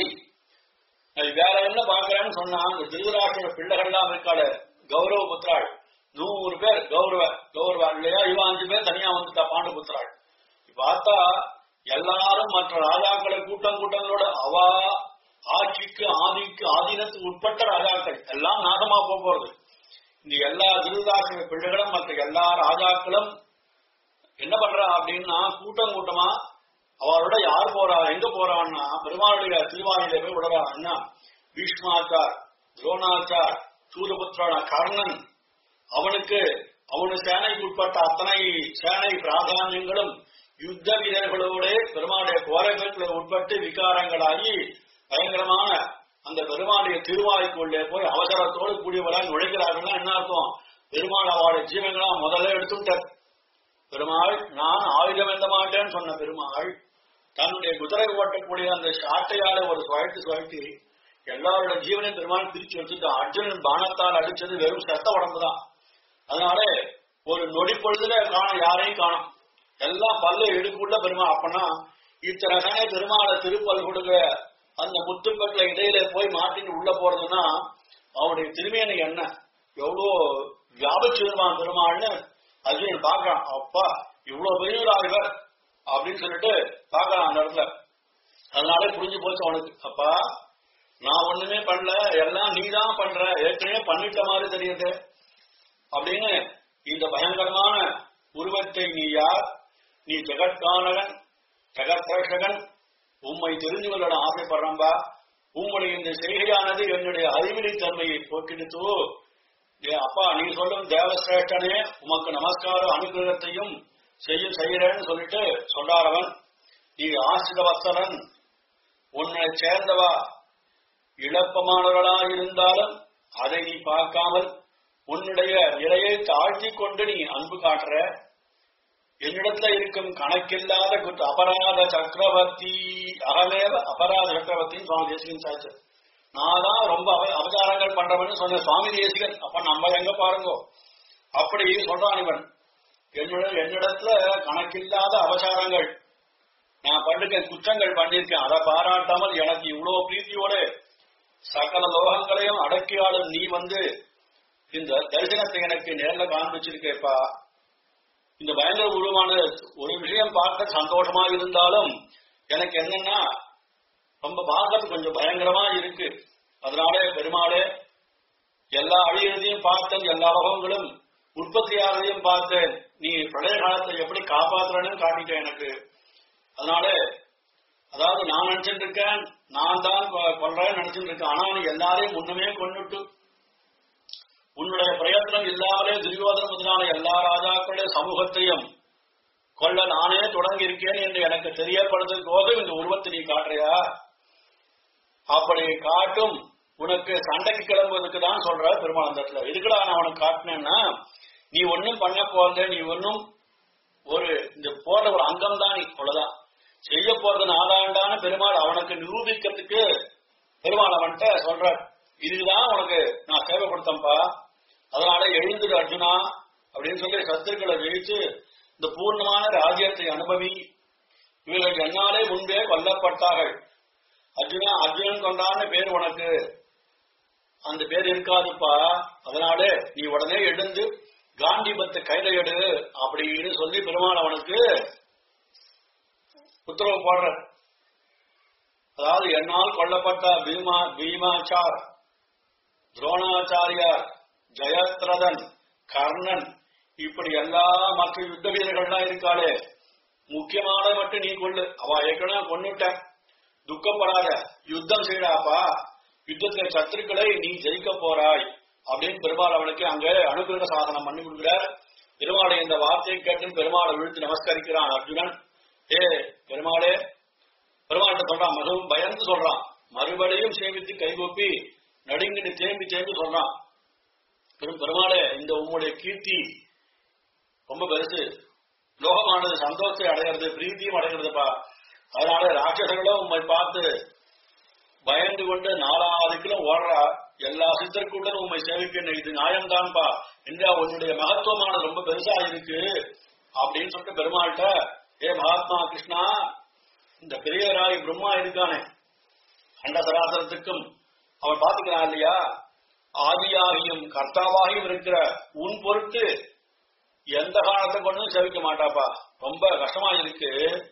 அது வேற என்ன பாக்குறேன்னு சொன்னா அந்த திருதராஷ்டிர பிள்ளைகள்லாம் இருக்காளு கௌரவ புத்திராள் நூறு பேர் கௌரவ கௌரவ இல்லையா இவ அஞ்சு பேர் தனியா வந்துட்டா பாண்டு புத்திராள் பார்த்தா எல்லாரும் மற்ற ராஜாக்களை கூட்டம் கூட்டங்களோட அவா ஆட்சிக்கு ஆதிக்கு ஆதீனத்துக்கு உட்பட்ட ராஜாக்கள் எல்லாம் நாசமா போக போறது இந்த எல்லா திருதாசிர பிள்ளைகளும் மற்ற எல்லா ராஜாக்களும் என்ன பண்றா அப்படின்னா கூட்டம் கூட்டமா அவரோட யார் போறா எங்க போறான்னா பெருமாளுடைய திருவாரியில போய் விடுறா என்ன பீஷ்மாச்சார் துரோணாச்சார் சூரபுத்திரான கர்ணன் அவனுக்கு அவனு சேனைக்கு உட்பட்ட அத்தனை சேனை பிராதானியங்களும் யுத்த வீரர்களோட பெருமாளுடைய கோரகத்தில் உட்பட்டு விகாரங்களாகி பயங்கரமான அந்த பெருமாளுடைய திருவாய்க்குள்ளே போய் அவசரத்தோடு கூடியவராக நுழைகிறார்கள்னா என்ன அர்த்தம் பெருமாள் அவருடைய ஜீவங்களா முதல்ல எடுத்துட்டார் பெருமாள் நான் ஆயுதம் எந்த மாட்டேன்னு சொன்ன பெருமாள் தன்னுடைய குதிரை ஓட்டக்கூடிய அந்த சாட்டையால ஒரு சுழட்டு சுழட்டி எல்லாரோட ஜீவனையும் பெருமாள் பிரிச்சு வச்சுட்டு அர்ஜுனன் பானத்தால் அடிச்சது வெறும் செத்த உடம்பு தான் அதனால ஒரு நொடி பொழுதுல காணும் யாரையும் காணும் எல்லாம் பல்ல எடுக்குள்ள பெருமாள் அப்பனா இத்தனை தானே பெருமாளை திருப்பல் கொடுக்கிற அந்த முத்துப்பட்டுல இடையில போய் மாட்டின்னு உள்ள போறதுன்னா அவனுடைய திருமையான என்ன எவ்வளோ வியாபிச்சிருவான் பெருமாள்னு அர்ஜுனன் பாக்குறான் அப்பா இவ்வளவு பெரியவரா இவர் அப்படின்னு சொல்லிட்டு பாக்குறான் அந்த இடத்துல அதனாலே புரிஞ்சு போச்சு அவனுக்கு அப்பா நான் ஒண்ணுமே பண்ணல எல்லாம் நீதான் பண்ற ஏற்கனவே பண்ணிட்ட மாதிரி தெரியுது அப்படின்னு இந்த பயங்கரமான உருவத்தை நீ யார் நீ ஜெகத்கானகன் ஜெகத்ரஷகன் உம்மை தெரிந்து கொள்ள ஆசைப்படுறம்பா உங்களுடைய இந்த செய்கையானது என்னுடைய அறிவிலி தன்மையை போக்கெடுத்து ஏ அப்பா நீ சொல்லும் தேவசிரேஷ்டனே உமக்கு நமஸ்கார அனுகிரகத்தையும் செய்ய செய்யறேன்னு சொல்லிட்டு சொல்றாரவன் நீ ஆசிர வத்சலன் உன்னை சேர்ந்தவா இழப்பமானவர்களா இருந்தாலும் அதை நீ பார்க்காமல் உன்னுடைய நிலையை தாழ்த்தி கொண்டு நீ அன்பு காட்டுற என்னிடத்துல இருக்கும் கணக்கில்லாத குற்ற அபராத சக்கரவர்த்தி அகமேவ அபராத சக்கரவர்த்தின்னு சுவாமி தேசிகன் சாச்சு நான் தான் ரொம்ப அவ அவதாரங்கள் பண்றவன்னு சொன்ன சுவாமி தேசிகன் அப்ப நம்ம எங்க பாருங்கோ அப்படி சொல்றான் இவன் என்னோட என்னிடத்துல கணக்கில்லாத அவசாரங்கள் நான் பண்ணுக்க குற்றங்கள் பண்ணிருக்கேன் அதை பாராட்டாமல் எனக்கு இவ்வளவு பிரீத்தியோட சகல லோகங்களையும் அடக்கி ஆளும் நீ வந்து இந்த தரிசனத்தை எனக்கு நேர்ல காண்பிச்சிருக்கேப்பா இந்த பயங்கர உருவான ஒரு விஷயம் பார்க்க சந்தோஷமா இருந்தாலும் எனக்கு என்னன்னா ரொம்ப பார்க்கறது கொஞ்சம் பயங்கரமா இருக்கு அதனாலே பெருமாளே எல்லா அழியறதையும் பார்த்தேன் எல்லா உலகங்களும் உற்பத்தியாகிறதையும் பார்த்தேன் நீ பழைய காலத்தை எப்படி காப்பாத்துறன்னு காட்டிட்டேன் எனக்கு அதனால அதாவது நான் நினைச்சிட்டு இருக்கேன் நான் தான் கொ- கொல்றேன்னு நினைச்சிட்டு இருக்கேன் ஆனா நீ எல்லாரையும் முன்னமே கொன்னுட்டு உன்னுடைய பிரயத்னம் இல்லாமலே துரியோதன முதலான எல்லா ராஜாக்களுடைய சமூகத்தையும் கொல்ல நானே தொடங்கி இருக்கேன் என்று எனக்கு தெரியப்படுத்தும் போதும் இந்த உருவத்தை நீ காட்டுறியா அப்படி காட்டும் உனக்கு சண்டைக்கு கிளம்புவதற்கு தான் சொல்ற பெருமாள் அந்த இடத்துல எதுக்குடா நான் உனக்கு காட்டினேன்னா நீ ஒன்னும் பண்ண போறத நீ ஒன்னும் ஒரு இந்த போற ஒரு அங்கம் தான் நீ அவ்வளவுதான் செய்ய போறது நாதாண்டான பெருமாள் அவனுக்கு நிரூபிக்கிறதுக்கு பெருமாள் அவன்கிட்ட சொல்ற இதுதான் உனக்கு நான் சேவைப்படுத்தம்பா அதனால எழுந்துடு அர்ஜுனா அப்படின்னு சொல்லி சத்துருக்களை ஜெயிச்சு இந்த பூர்ணமான ராஜ்யத்தை அனுபவி இவர்கள் என்னாலே முன்பே கொல்லப்பட்டார்கள் அர்ஜுனா அர்ஜுனன் கொண்டான்னு பேர் உனக்கு அந்த பேர் இருக்காதுப்பா அதனால நீ உடனே எழுந்து காந்திபத்தை கையில எடு அப்படின்னு சொல்லி பெருமாள் அவனுக்கு உத்தரவு போடுற அதாவது என்னால் கொல்லப்பட்ட பீமா பீமாச்சார் துரோணாச்சாரியார் ஜெயத்ரதன் கர்ணன் இப்படி எல்லா மற்ற யுத்த வீரர்கள்லாம் இருக்காளே முக்கியமான மட்டும் நீ கொள்ளு அவ ஏற்கனவே கொன்னுட்ட துக்கப்படாத யுத்தம் செய்யடாப்பா யுத்தத்துல சத்துருக்களை நீ ஜெயிக்க போறாய் அப்படின்னு பெருமாள் அவனுக்கு அங்க அனுகிரக சாதனம் பண்ணி கொடுக்கிறார் பெருமாளை இந்த வார்த்தையை கேட்டு பெருமாளை விழுத்து நமஸ்கரிக்கிறான் அர்ஜுனன் ஏ பெருமாளே பெருமாள்கிட்ட சொல்றான் மிகவும் பயந்து சொல்றான் மறுபடியும் சேமித்து கைகொப்பி நடுங்கிட்டு தேம்பி தேம்பி சொல்றான் பெரும் பெருமாளே இந்த உம்முடைய கீர்த்தி ரொம்ப பெருசு லோகமானது சந்தோஷத்தை அடைகிறது பிரீத்தியும் அடைகிறதுப்பா அதனால ராட்சசர்களும் உம்மை பார்த்து பயந்து கொண்டு நாலாவது கிலோ ஓடுறா எல்லா சித்தருக்குடன் உண்மை சேவிக்கணும் இது நியாயம்தான்பா என்றா உன்னுடைய மகத்துவமானது ரொம்ப பெருசா இருக்கு அப்படின்னு சொல்லிட்டு பெருமாள்கிட்ட ஏ மகாத்மா கிருஷ்ணா இந்த பெரியவராகி பிரம்மா இருக்கானே அண்ட சராசரத்துக்கும் அவன் பாத்துக்கிறான் இல்லையா ஆதியாகியும் கர்த்தாவாகியும் இருக்கிற உன் பொருட்டு எந்த காலத்தை கொண்டும் சேவிக்க மாட்டாப்பா ரொம்ப கஷ்டமா இருக்கு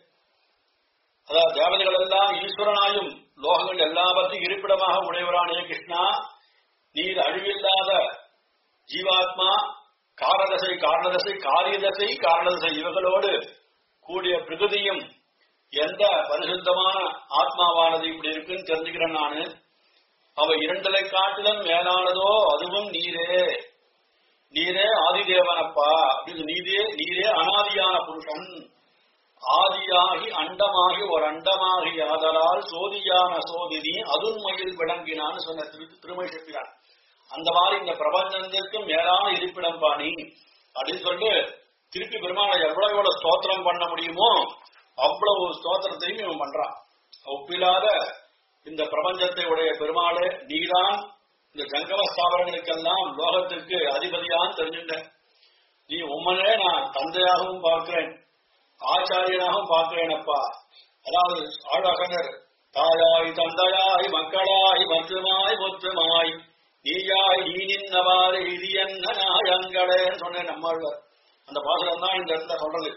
அதாவது தேவதைகள் எல்லாம் ஈஸ்வரனாயும் லோகங்கள் எல்லாவற்றையும் இருப்பிடமாக உடையவரானே கிருஷ்ணா நீர் அழிவில்லாத ஜீவாத்மா காரணதசை காரணதசை காரியதசை காரணதசை இவர்களோடு கூடிய பிரகதியும் எந்த பரிசுத்தமான ஆத்மாவானது இப்படி இருக்குன்னு தெரிஞ்சுக்கிறேன் நானு அவ இரண்டலை காட்டிலும் மேலானதோ அதுவும் நீரே நீரே ஆதிதேவனப்பா அப்படின்னு நீரே நீரே அனாதியான புருஷன் ஆதியாகி அண்டமாகி ஒரு அண்டமாகி ஆதலால் சோதியான சோதினி அதுண்மையில் விளங்கினான்னு சொன்ன திரு திருமை செப்பினான் அந்த மாதிரி இந்த பிரபஞ்சத்திற்கும் மேலான இருப்பிடம் பாணி அப்படின்னு சொல்லிட்டு திருப்பி பெருமாளை எவ்வளவு எவ்வளவு ஸ்தோத்திரம் பண்ண முடியுமோ அவ்வளவு ஸ்தோத்திரத்தையும் இவன் பண்றான் ஒப்பில்லாத இந்த பிரபஞ்சத்தை உடைய பெருமாளே நீதான் இந்த ஜங்கம ஸ்தாபனங்களுக்கெல்லாம் லோகத்திற்கு அதிபதியான்னு தெரிஞ்சுட்ட நீ உம்மனே நான் தந்தையாகவும் பார்க்கிறேன் ஆச்சாரியனாகவும் பார்க்கிறேனப்பா அதாவது ஆழ்வாசகர் தாயாய் தந்தையாய் மக்களாய் மற்றுமாய் முற்றுமாய் நீயாய் நீ நின்னவாறு இது என்ன நாயங்களேன்னு சொன்னேன் நம்மாழ்வார் அந்த பாசனம் தான் இந்த இடத்துல சொல்றது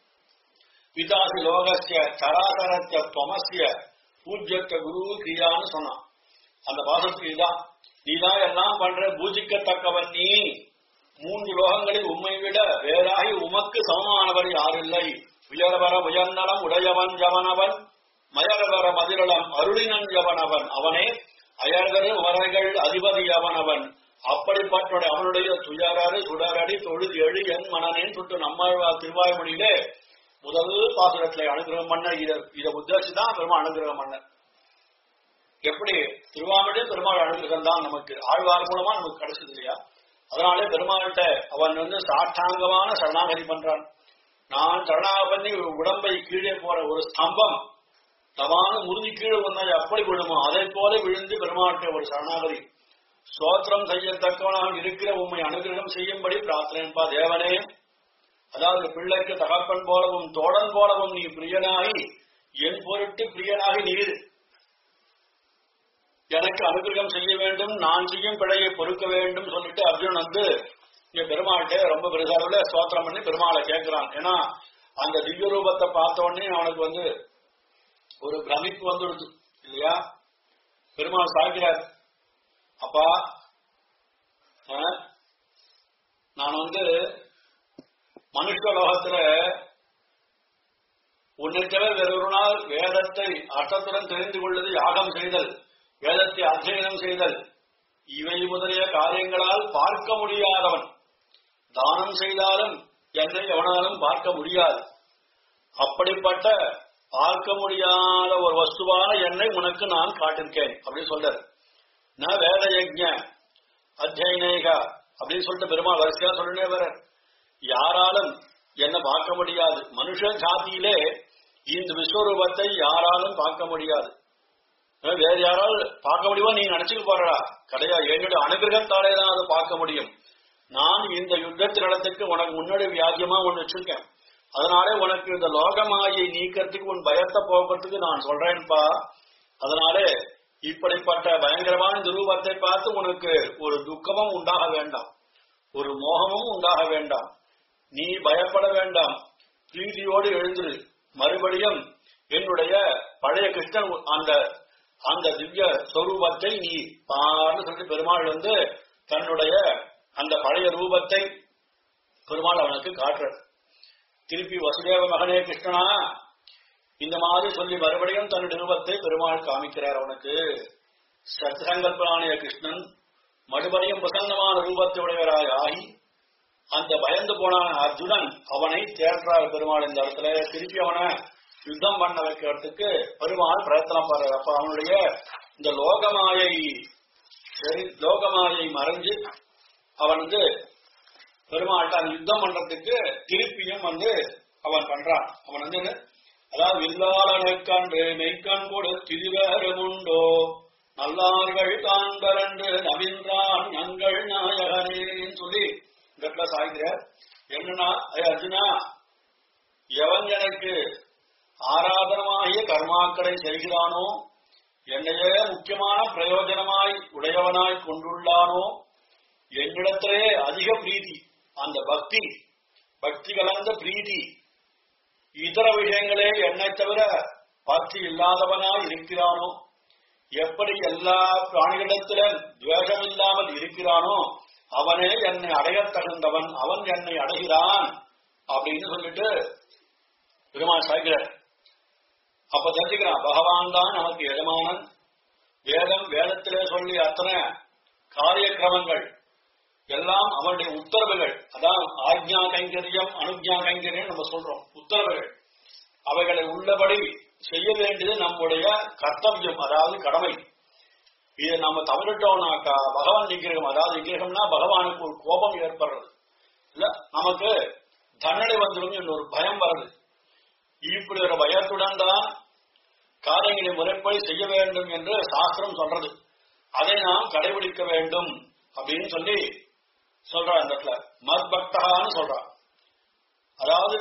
பிதாசி லோகஸ்ய சராசரத்த தொமசிய பூஜ்யத்த குரு கிரியான்னு சொன்னான் அந்த பாசத்துக்கு இதுதான் நீதான் எல்லாம் பண்ற பூஜிக்கத்தக்கவன் நீ மூன்று லோகங்களில் உம்மை விட வேறாகி உமக்கு சமமானவர் யாரில்லை உயர்வர உயர்நலம் உடையவன் ஜவனவன் மயர்வர மதிரளம் அருளினன் ஜவனவன் அவனே அயர்கரு வரைகள் அதிபதி அவனவன் அப்படிப்பட்ட அவனுடைய துயரறு சுடரடி தொழுது எழு என் மனனேன்னு சொல்லிட்டு நம்மாழ்வா திருவாய்மொழியிலே முதல் பாசுரத்துல அனுகிரகம் பண்ண இத இதை உத்தேசிதான் பெருமாள் அனுகிரகம் பண்ண எப்படி திருவாமடி பெருமாள் அனுகிரகம் தான் நமக்கு ஆழ்வார் மூலமா நமக்கு கிடைச்சது இல்லையா அதனாலே பெருமாள்கிட்ட அவன் வந்து சாஷ்டாங்கமான சரணாகதி பண்றான் நான் சரணாக பண்ணி உடம்பை கீழே போற ஒரு ஸ்தம்பம் தவான முருகி கீழே வந்தா எப்படி விழுமோ அதை போல விழுந்து பெருமாள்கிட்ட ஒரு சரணாகதி ஸ்தோத்திரம் செய்யத்தக்கவனாக இருக்கிற உண்மை அனுகிரகம் செய்யும்படி பிரார்த்தனைப்பா தேவனே அதாவது பிள்ளைக்கு தகப்பன் போலவும் தோழன் போலவும் நீ பிரியனாகி என் பொருட்டு பிரியனாகி நீர் எனக்கு அனுகிரகம் செய்ய வேண்டும் நான் செய்யும் பிழையை பொறுக்க வேண்டும் சொல்லிட்டு அர்ஜுன் வந்து இங்க பெருமாள்கிட்ட ரொம்ப பெருசாளவுல ஸ்தோத்திரம் பண்ணி பெருமாளை கேட்கிறான் ஏன்னா அந்த திவ்ய ரூபத்தை பார்த்த உடனே அவனுக்கு வந்து ஒரு பிரமிப்பு வந்துடுது இல்லையா பெருமாள் சாய்க்கிறார் அப்பா ஆ? நான் வந்து மனுஷ லோகத்துல உன்னை தவிர வேறொரு நாள் வேதத்தை அர்த்தத்துடன் தெரிந்து கொள்வது யாகம் செய்தல் வேதத்தை அध्यயனம் செய்தல் இவை முதலிய காரியங்களால் பார்க்க முடியாதவன் தானம் செய்தாலும் என்னை எவனாலும் பார்க்க முடியாது அப்படிப்பட்ட பார்க்க முடியாத ஒரு வஸ்துவான என்னை உனக்கு நான் காட்டிருக்கேன் அப்படின்னு சொல்றாரு நான் வேத யஜ்ஞ அத்தியனேகா அப்படின்னு சொல்லிட்டு பெருமாள் வரிசையா சொல்லுனே வர யாராலும் என்ன பார்க்க முடியாது மனுஷ ஜாதியிலே இந்த விஸ்வரூபத்தை யாராலும் பார்க்க முடியாது அஹ் வேற யாரால் பார்க்க முடியுமோ நீ நினைச்சுக்க போறடா கிடையாது என்னுடைய அனுகிரகத்தாலே தான் அதை பார்க்க முடியும் நான் இந்த யுத்தத்தினிடத்துக்கு உனக்கு முன்னாடி வியாஜியமா ஒண்ணு வச்சிருக்கேன் அதனாலே உனக்கு இந்த லோகமாயை நீக்கிறதுக்கு உன் பயத்தை போக்குறதுக்கு நான் சொல்றேன்ப்பா அதனாலே இப்படிப்பட்ட பயங்கரமான இந்த ரூபத்தை பார்த்து உனக்கு ஒரு துக்கமும் உண்டாக வேண்டாம் ஒரு மோகமும் உண்டாக வேண்டாம் நீ பயப்பட வேண்டாம் பிரீதியோடு எழுந்திரு மறுபடியும் என்னுடைய பழைய கிருஷ்ணன் அந்த அந்த திவ்ய சொரூபத்தை நீ பாருன்னு சொல்லிட்டு பெருமாள் வந்து தன்னுடைய அந்த பழைய ரூபத்தை பெருமாள் அவனுக்கு காட்டுறார் திருப்பி வசுதேவ மகனே கிருஷ்ணனா இந்த மாதிரி சொல்லி மறுபடியும் தன்னுடைய ரூபத்தை பெருமாள் காமிக்கிறார் அவனுக்கு சத்சங்கல்பனானிய கிருஷ்ணன் மறுபடியும் பிரசன்னமான ரூபத்தை உடையவராய் ஆகி அந்த பயந்து போனான அர்ஜுனன் அவனை தேற்றார் பெருமாள் இந்த இடத்துல திருப்பி அவனை யுத்தம் பண்ண வைக்கிறதுக்கு பெருமாள் பிரயத்தனம் பண்றார் அப்ப அவனுடைய இந்த லோகமாயை சரி லோகமாயை மறைஞ்சு அவன் வந்து பெருமாள்கிட்ட அந்த யுத்தம் பண்றதுக்கு திருப்பியும் வந்து அவன் பண்றான் அவன் வந்து என்ன? அதாவது வில்லாளனுக்கன்று மெய்க்கண் கொடு திரிவேறுமுண்டோ நல்லார்கள் காண்பரன்று நவின்றான் நங்கள் நாயகனேன்னு சொல்லி இந்த இடத்துல சாய்கிறார் என்னன்னா ஐ அர்ஜுனா எவன் எனக்கு ஆராதனமாகிய கர்மாக்களை செய்கிறானோ என்னையே முக்கியமான பிரயோஜனமாய் உடையவனாய் கொண்டுள்ளானோ என்னிடத்திலே அதிக பிரீதி அந்த பக்தி பக்தி கலந்த பிரீதி இதர விஷயங்களே என்னை தவிர பக்தி இல்லாதவனாய் இருக்கிறானோ எப்படி எல்லா பிராணிகளிடத்திலும் துவேஷம் இல்லாமல் இருக்கிறானோ அவனே என்னை அடையத் தகுந்தவன் அவன் என்னை அடைகிறான் அப்படின்னு சொல்லிட்டு பெருமாள் சாய்கிறார் அப்ப தெரிஞ்சுக்கிறான் பகவான் தான் நமக்கு எஜமானன் வேதம் வேதத்திலே சொல்லி அத்தனை காரியக்கிரமங்கள் எல்லாம் அவனுடைய உத்தரவுகள் அதான் ஆக்ஞா கைங்கரியம் அனுஜ்ஞா கைங்கரியம் நம்ம சொல்றோம் உத்தரவுகள் அவைகளை உள்ளபடி செய்ய வேண்டியது நம்முடைய கர்த்தவியம் அதாவது கடமை இதை நம்ம தவறிட்டோம்னாக்கா பகவான் நிகிரகம் அதாவது நிகிரகம்னா பகவானுக்கு ஒரு கோபம் ஏற்படுறது இல்ல நமக்கு தண்டனை வந்துடும் என்ற ஒரு பயம் வருது இப்படி ஒரு பயத்துடன் தான் காரியங்களை முறைப்படி செய்ய வேண்டும் என்று சாஸ்திரம் சொல்றது அதை நாம் கடைபிடிக்க வேண்டும் அப்படின்னு சொல்லி சொல்றா இந்த இடத்துல மத் பக்தகான்னு சொல்றா அதாவது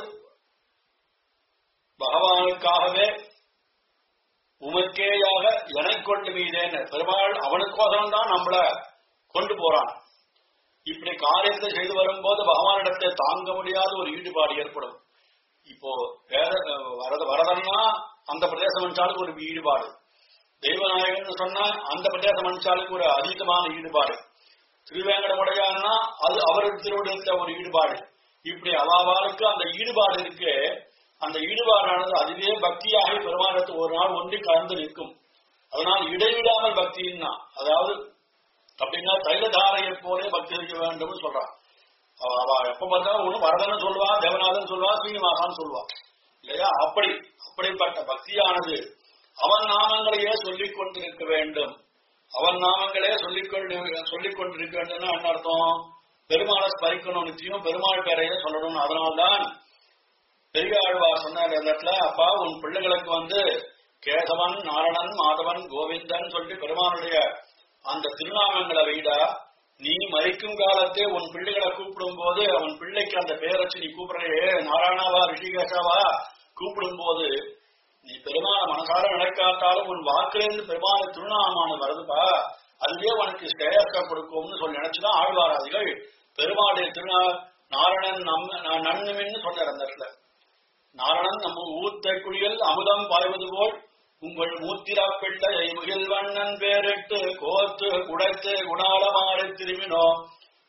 பகவானுக்காகவே உமக்கேயாக எனக்கொண்டு மீதேன்னு பெருமாள் அவனுக்கோசரம் தான் நம்மள கொண்டு போறான் இப்படி காரியத்தை செய்து வரும்போது பகவானிடத்தை தாங்க முடியாத ஒரு ஈடுபாடு ஏற்படும் இப்போ வேத வரத வரதன்னா அந்த பிரதேச மனுஷாளுக்கு ஒரு ஈடுபாடு தெய்வநாயகன் சொன்னா அந்த பிரதேச மனுஷாளுக்கு ஒரு அதீதமான ஈடுபாடு திருவேங்கடமுடையான்னா அது அவருக்கு திருவிடத்த ஒரு ஈடுபாடு இப்படி அவாவாளுக்கு அந்த ஈடுபாடு இருக்கு அந்த ஈடுபாடானது அதுவே பக்தியாக பெருமானத்து ஒரு நாள் ஒன்றி கலந்து நிற்கும் அதனால் இடைவிடாமல் பக்தின்னா அதாவது அப்படின்னா தைலதாரையை போலே பக்தி செய்ய வேண்டும்னு சொல்றான் அவ அவ எப்ப பார்த்தாலும் ஒண்ணு வரதன்னு சொல்லுவா தேவநாதன் சொல்லுவா ஸ்ரீனிவாசான்னு சொல்லுவா இல்லையா அப்படி அப்படிப்பட்ட பக்தியானது அவன் நாமங்களையே சொல்லிக் கொண்டிருக்க வேண்டும் அவன் நாமங்களே சொல்லிக் கொண்டு சொல்லிக் கொண்டிருக்க வேண்டும்னா என்ன அர்த்தம் பெருமாளை ஸ்மரிக்கணும் நிச்சயம் பெருமாள் பேரையே சொல்லணும் அதனால்தான் பெரியாழ்வார் சொன்னார் அந்த இடத்துல அப்பா உன் பிள்ளைகளுக்கு வந்து கேசவன் நாரணன் மாதவன் கோவிந்தன் சொல்லிட்டு பெருமானுடைய அந்த திருநாமங்களை வைடா நீ மறிக்கும் காலத்தே உன் பிள்ளைகளை கூப்பிடும் போது அவன் பிள்ளைக்கு அந்த பேரச்சு நீ கூப்பிடுறே நாராயணாவா ரிஷிகேஷாவா கூப்பிடும் போது நீ பெருமான மனசார நினைக்காட்டாலும் உன் வாக்கிலிருந்து பெருமான திருநாமானது வருதுப்பா அதுவே உனக்கு ஸ்ரேயஸ்க கொடுக்கும்னு சொல்லி நினைச்சுதான் ஆழ்வாராதிகள் பெருமாளுடைய திருநா நாரணன் நம் நன்னுமின்னு சொன்னார் அந்த இடத்துல நாரணன் நம்ம ஊத்த குளியல் அமுதம் பாய்வது போல் உங்கள் மூத்திரா பிள்ளை முகில் வண்ணன் பேரிட்டு கோத்து உடைத்து குணாலமாறு திரும்பினோ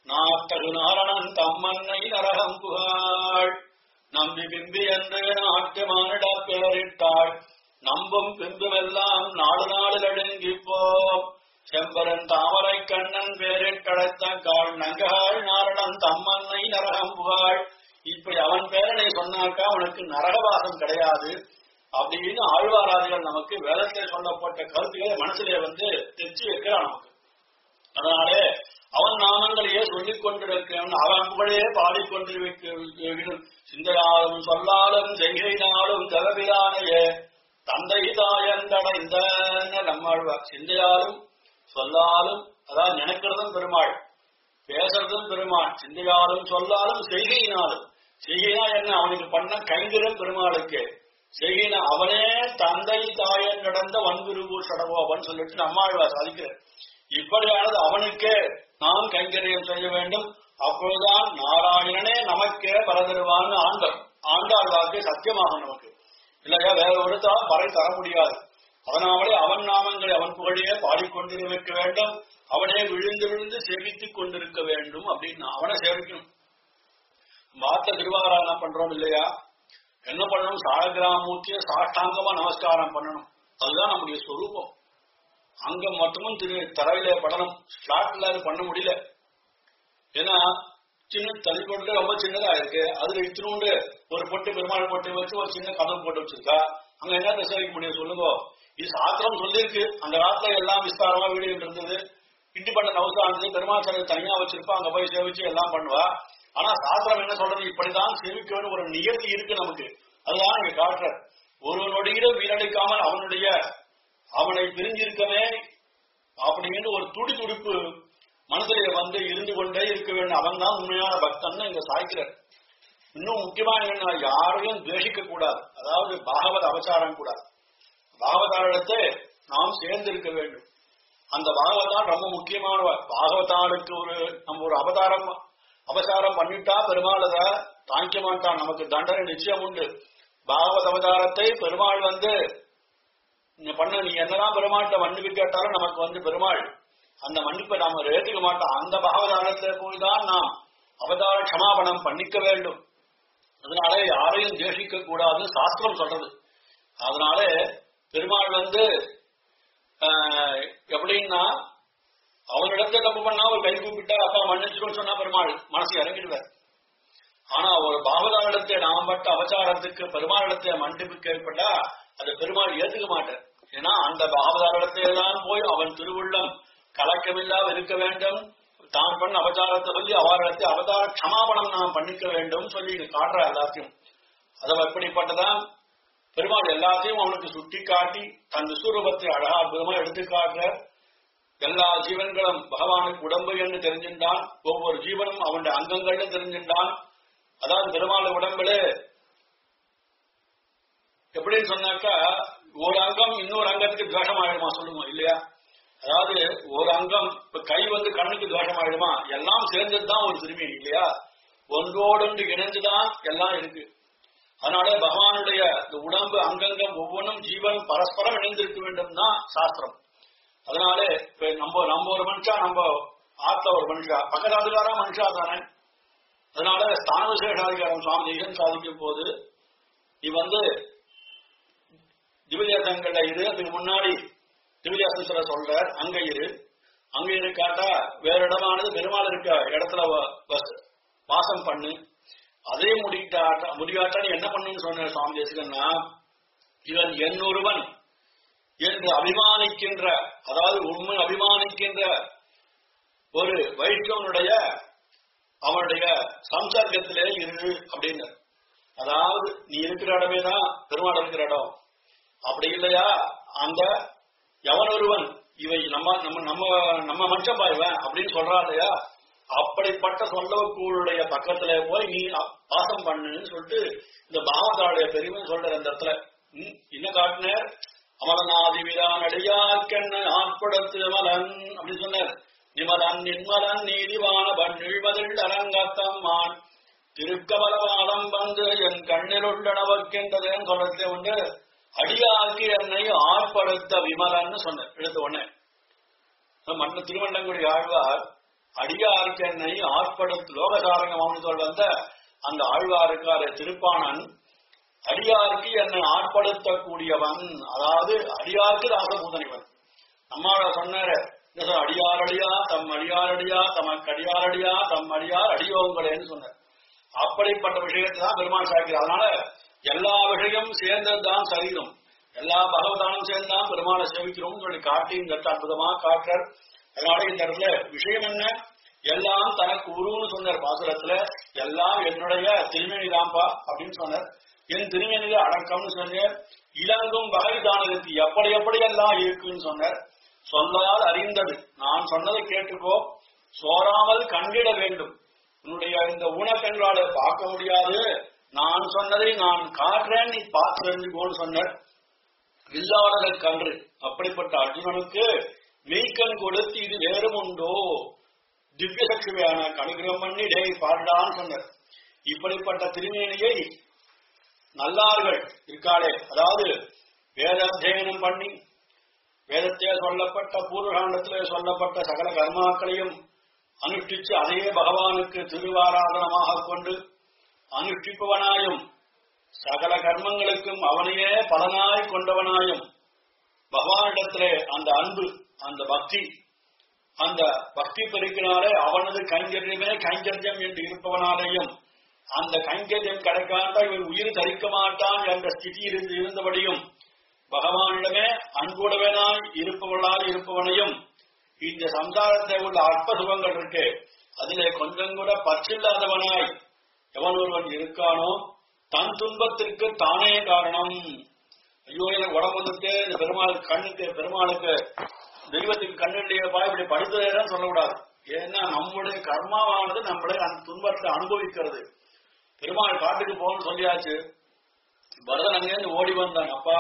நாட்டகு நாரணன் தம்மன்னை நரகம் புகாள் நம்பி பிம்பி என்று நாட்டு மானிட பேரிட்டாள் நம்பும் பிம்புமெல்லாம் நாடு நாடு நடுங்கிப்போம் செம்பரன் தாமரை கண்ணன் பேரிட்டழைத்த கால் நங்காள் நாரணன் தம்மன்னை நரகம் புகாள் இப்படி அவன் பேரனை சொன்னாக்கா அவனுக்கு நரகவாசம் கிடையாது அப்படின்னு ஆழ்வாராதிகள் நமக்கு வேதத்தில் சொல்லப்பட்ட கருத்துக்களை மனசுல வந்து தெச்சு வைக்கிறான் நமக்கு அதனாலே அவன் நாமங்களையே சொல்லிக் கொண்டிருக்கிறவன் அவன் புகழே பாடிக்கொண்டிருக்க சிந்தையாலும் சொல்லாலும் செய்கையினாலும் தகவிலானையே தந்தை தாயந்தடைந்த நம்மாழ்வார் சிந்தையாலும் சொல்லாலும் அதாவது நினைக்கிறதும் பெருமாள் பேசுறதும் பெருமாள் சிந்தையாலும் சொல்லாலும் செய்கையினாலும் செய்கைனா என்ன அவனுக்கு பண்ண கைங்கரம் பெருமாளுக்கு செய்கின அவனே தந்தை தாயன் நடந்த வன்குருவு சடவோவன் சொல்லிட்டு நம்மாழ்வார் சாதிக்கிறார் இப்படியானது அவனுக்கே நாம் கைங்கரியம் செய்ய வேண்டும் அப்பொழுதுதான் நாராயணனே நமக்கே பரதருவான்னு ஆண்டர் ஆண்டாள் வாக்கு சத்தியமாகும் நமக்கு இல்லையா வேற ஒருத்தால் பறை தர முடியாது அதனாலே அவன் நாமங்களை அவன் புகழையே பாடிக்கொண்டிருக்க வேண்டும் அவனே விழுந்து விழுந்து சேவித்துக் கொண்டிருக்க வேண்டும் அப்படின்னு அவனை சேவிக்கணும் மாத்த திருவாராதனை பண்றோம் இல்லையா என்ன பண்ணணும் சாலகிராமூர்த்திய சாஷ்டாங்கமா நமஸ்காரம் பண்ணணும் அதுதான் நம்முடைய சொரூபம் அங்கம் மட்டுமும் திரு தரையில படணும் பிளாட்ல அது பண்ண முடியல ஏன்னா சின்ன தள்ளிக்கொண்டு ரொம்ப சின்னதா இருக்கு அதுல இத்தினோண்டு ஒரு பொட்டு பெருமாள் பொட்டு வச்சு ஒரு சின்ன கதவு போட்டு வச்சிருக்கா அங்க என்ன சேவிக்க முடியும் சொல்லுங்க இது சாத்திரம் சொல்லியிருக்கு அந்த காலத்துல எல்லாம் விஸ்தாரமா வீடு இருந்தது இண்டிபெண்டன்ட் ஹவுஸ் ஆனது பெருமாள் சிலை தனியா வச்சிருப்பா அங்க போய் சேவிச்சு எல்லாம் பண்ணுவா ஆனா சாஸ்திரம் என்ன சொல்றது இப்படிதான் சேவிக்க வேண்டிய ஒரு நியத்தி இருக்கு நமக்கு அதுதான் இங்க காட்டுற ஒரு நொடியிலும் வீணடிக்காமல் அவனுடைய அவனை பிரிஞ்சிருக்கவே அப்படின்னு ஒரு துடி துடிப்பு மனதிலே வந்து இருந்து கொண்டே இருக்க வேண்டும் அவன் தான் உண்மையான பக்தன் இங்க சாய்க்கிறார் இன்னும் முக்கியமா என்ன யாரையும் துவேஷிக்க கூடாது அதாவது பாகவத அவசாரம் கூடாது பாகவதாரிடத்தை நாம் சேர்ந்து இருக்க வேண்டும் அந்த பாகவதான் ரொம்ப முக்கியமானவர் பாகவதாருக்கு ஒரு நம்ம ஒரு அவதாரம் அவசாரம் பண்ணிட்டா பெருமாள் அதை தாங்கிக்க மாட்டான் நமக்கு தண்டனை நிச்சயம் உண்டு பாகவத அவதாரத்தை பெருமாள் வந்து நீ பண்ண நீ என்னதான் பெருமாள்கிட்ட மன்னிப்பு கேட்டாலும் நமக்கு வந்து பெருமாள் அந்த மன்னிப்பை நாம ஏற்றுக்க மாட்டோம் அந்த பாகவதாரத்துல போய் தான் நாம் அவதார க்ஷமாபணம் பண்ணிக்க வேண்டும் அதனால யாரையும் தேசிக்க கூடாதுன்னு சாஸ்திரம் சொல்றது அதனால பெருமாள் வந்து ஆஹ், எப்படின்னா அவனிடத்துல தப்பு பண்ணா ஒரு கை கூப்பிட்டா அப்பா மன்னிச்சிடும் சொன்னா பெருமாள் மனசு இறங்கிடுவார் ஆனா ஒரு பாவதாரிடத்தை நாம் பட்ட அவசாரத்துக்கு பெருமாளிடத்தை மன்னிப்பு கேட்பட்டா அதை பெருமாள் ஏத்துக்க மாட்டார் ஏன்னா அந்த பாவதாரிடத்தை தான் போய் அவன் திருவுள்ளம் கலக்கமில்லா இருக்க வேண்டும் தான் பண்ண அவதாரத்தை சொல்லி அவரிடத்தை அவதார க்ஷமாபணம் நாம் பண்ணிக்க வேண்டும் சொல்லி இங்க காட்டுற எல்லாத்தையும் அது எப்படிப்பட்டதான் பெருமாள் எல்லாத்தையும் அவனுக்கு சுட்டி காட்டி தன் விஸ்வரூபத்தை அழகா அற்புதமா எடுத்து காட்டுற எல்லா ஜீவன்களும் பகவானுக்கு உடம்பு என்று தெரிஞ்சின்றான் ஒவ்வொரு ஜீவனும் அவனுடைய அங்கங்கள்னு தெரிஞ்சின்றான் அதாவது பெருமாள் உடம்புல எப்படின்னு சொன்னாக்கா ஒரு அங்கம் இன்னொரு அங்கத்துக்கு தோஷம் ஆயிடுமா சொல்லுவோம் இல்லையா அதாவது ஒரு அங்கம் இப்ப கை வந்து கண்ணுக்கு தோஷம் ஆயிடுமா எல்லாம் சேர்ந்ததுதான் ஒரு திருமணி இல்லையா ஒன்றோடொன்று இணைந்துதான் எல்லாம் இருக்கு அதனால பகவானுடைய இந்த உடம்பு அங்கங்கம் ஒவ்வொன்றும் ஜீவன் பரஸ்பரம் இணைந்திருக்க வேண்டும் தான் சாஸ்திரம் அதனால இப்ப நம்ம நம்ம ஒரு மனுஷா நம்ம ஆத்ல ஒரு மனுஷா பக்கத்தாதுக்காரா மனுஷா தானே அதனால ஸ்தான விசேஷாதிகாரம் சுவாமி தேசம் சாதிக்கும் போது நீ வந்து திவ்யதேசங்கள்ல இரு அதுக்கு முன்னாடி திவ்யதேசத்துல சொல்றார் அங்க இரு அங்க இரு காட்டா வேற இடமானது பெருமாள் இருக்க இடத்துல வ- வஸ்- வாசம் பண்ணு அதே முடிக்காட்டா முடியாட்டா நீ என்ன பண்ணுன்னு சொன்ன சுவாமி தேசிகன்னா இவன் என்னொருவன் என்று அபிமானிக்கின்ற அதாவது உண்மை அபிமானிக்கின்ற ஒரு வைஷ்ணவனுடைய அவனுடைய சம்சர்க்கத்திலே இரு அப்படின்னு அதாவது நீ இருக்கிற இடமே தான் பெருமாள் இருக்கிற இடம் அப்படி இல்லையா அந்த எவன் ஒருவன் இவை நம்ம நம்ம நம்ம நம்ம மனுஷன் பாய்வன் அப்படின்னு சொல்றான் இல்லையா அப்படிப்பட்ட சொல்லக்கூடிய பக்கத்துல போய் நீ பாசம் பண்ணுன்னு சொல்லிட்டு இந்த பாவத்தாளுடைய பெருமை சொல்ற அந்த இடத்துல ம், என்ன காட்டினார் அமலநாதி விதான் அடியார்க்கண்ண ஆட்படுத்து மலன் அப்படின்னு சொன்னார் நிமலன் நின்மலன் நீதிவான பன்னிழ்வதில் அரங்கத்தம்மான் திருக்கமலவாதம் வந்து என் கண்ணில் உள்ளனவர்க்கின்றதுன்னு சொல்றதுல உண்டு அடியார்க்கு என்னை ஆட்படுத்த விமலன்னு சொன்னார் எடுத்த உடனே மன்ன திருவண்ணங்குடி ஆழ்வார் அடியாருக்கு என்னை ஆட்படுத்து லோகசாரங்கம் சொல் வந்த அந்த ஆழ்வாருக்கார திருப்பாணன் அடியாருக்கு என்னை ஆட்படுத்தக்கூடியவன் அதாவது அடியாருக்கு தாசபூதனிவன் நம்மால சொன்னார அடியார் அடியா தம் அடியார் அடியா தமக்கு அடியார் அடியா தம் அடியார் அடியோங்களேன்னு சொன்னார் அப்படிப்பட்ட விஷயத்தை தான் பெருமாள் சாய்க்கிறார் அதனால எல்லா விஷயம் சேர்ந்ததுதான் சரீரம் எல்லா பகவதானும் சேர்ந்தான் பெருமாளை சேவிக்கிறோம் சொல்லி காட்டி இந்த இடத்துல அற்புதமா காட்டுறார் அதனால இந்த இடத்துல விஷயம் என்ன எல்லாம் தனக்கு உருவன்னு சொன்னார் பாசுரத்துல எல்லாம் என்னுடைய திருமணிதான்பா அப்படின்னு சொன்னார் என் திருமணில அடக்கம்னு சொன்னார் இளங்கும் வகை தானதுக்கு எப்படி எப்படி எல்லாம் இருக்குன்னு சொன்னார் சொல்லால் அறிந்தது நான் சொன்னதை கேட்டுக்கோ சோறாமல் கண்டிட வேண்டும் உன்னுடைய இந்த ஊனக்கண்களால பார்க்க முடியாது நான் சொன்னதை நான் காட்டுறேன் நீ பார்த்து தெரிஞ்சுக்கோன்னு சொன்னார் இல்லாதத கன்று அப்படிப்பட்ட அர்ஜுனனுக்கு மெய்க்கண் கொடுத்து இது வேறும் உண்டோ திவ்ய சக்தியான கனுகிரம் பண்ணி டேய் பாடுடான்னு சொன்னார் இப்படிப்பட்ட திருமேனியை நல்லார்கள் இருக்காளே அதாவது வேத அத்தியனம் பண்ணி வேதத்திலே சொல்லப்பட்ட பூர்வகாண்டத்திலே சொல்லப்பட்ட சகல கர்மாக்களையும் அனுஷ்டிச்சு அதையே பகவானுக்கு திருவாராதனமாக கொண்டு அனுஷ்டிப்பவனாயும் சகல கர்மங்களுக்கும் அவனையே பலனாய் கொண்டவனாயும் பகவானிடத்திலே அந்த அன்பு அந்த பக்தி அந்த பக்தி பெருக்கினாலே அவனது கைங்கரியமே கைங்கரியம் என்று இருப்பவனாலேயும் அந்த கைங்கரியம் கிடைக்காத இவன் உயிர் தரிக்க மாட்டான் என்ற ஸ்திதி இருந்து இருந்தபடியும் பகவானிடமே அன்புடவனாய் இருப்பவளால் இருப்பவனையும் இந்த சம்சாரத்தில் உள்ள அற்ப சுகங்கள் இருக்கு அதிலே கொஞ்சம் கூட பற்றில்லாதவனாய் எவன் ஒருவன் இருக்கானோ தன் துன்பத்திற்கு தானே காரணம் ஐயோ எனக்கு உடம்பு வந்துட்டு இந்த பெருமாள் கண்ணுக்கு பெருமாளுக்கு தெய்வத்துக்கு கண்ணுடையப்பா இப்படி படுத்துறேன்னு சொல்லக்கூடாது ஏன்னா நம்முடைய கர்மாவானது நம்மளை அந்த துன்பத்தை அனுபவிக்கிறது பெருமாள் காட்டுக்கு போகணும்னு சொல்லியாச்சு பரதன் அங்கேருந்து ஓடி வந்தான் அப்பா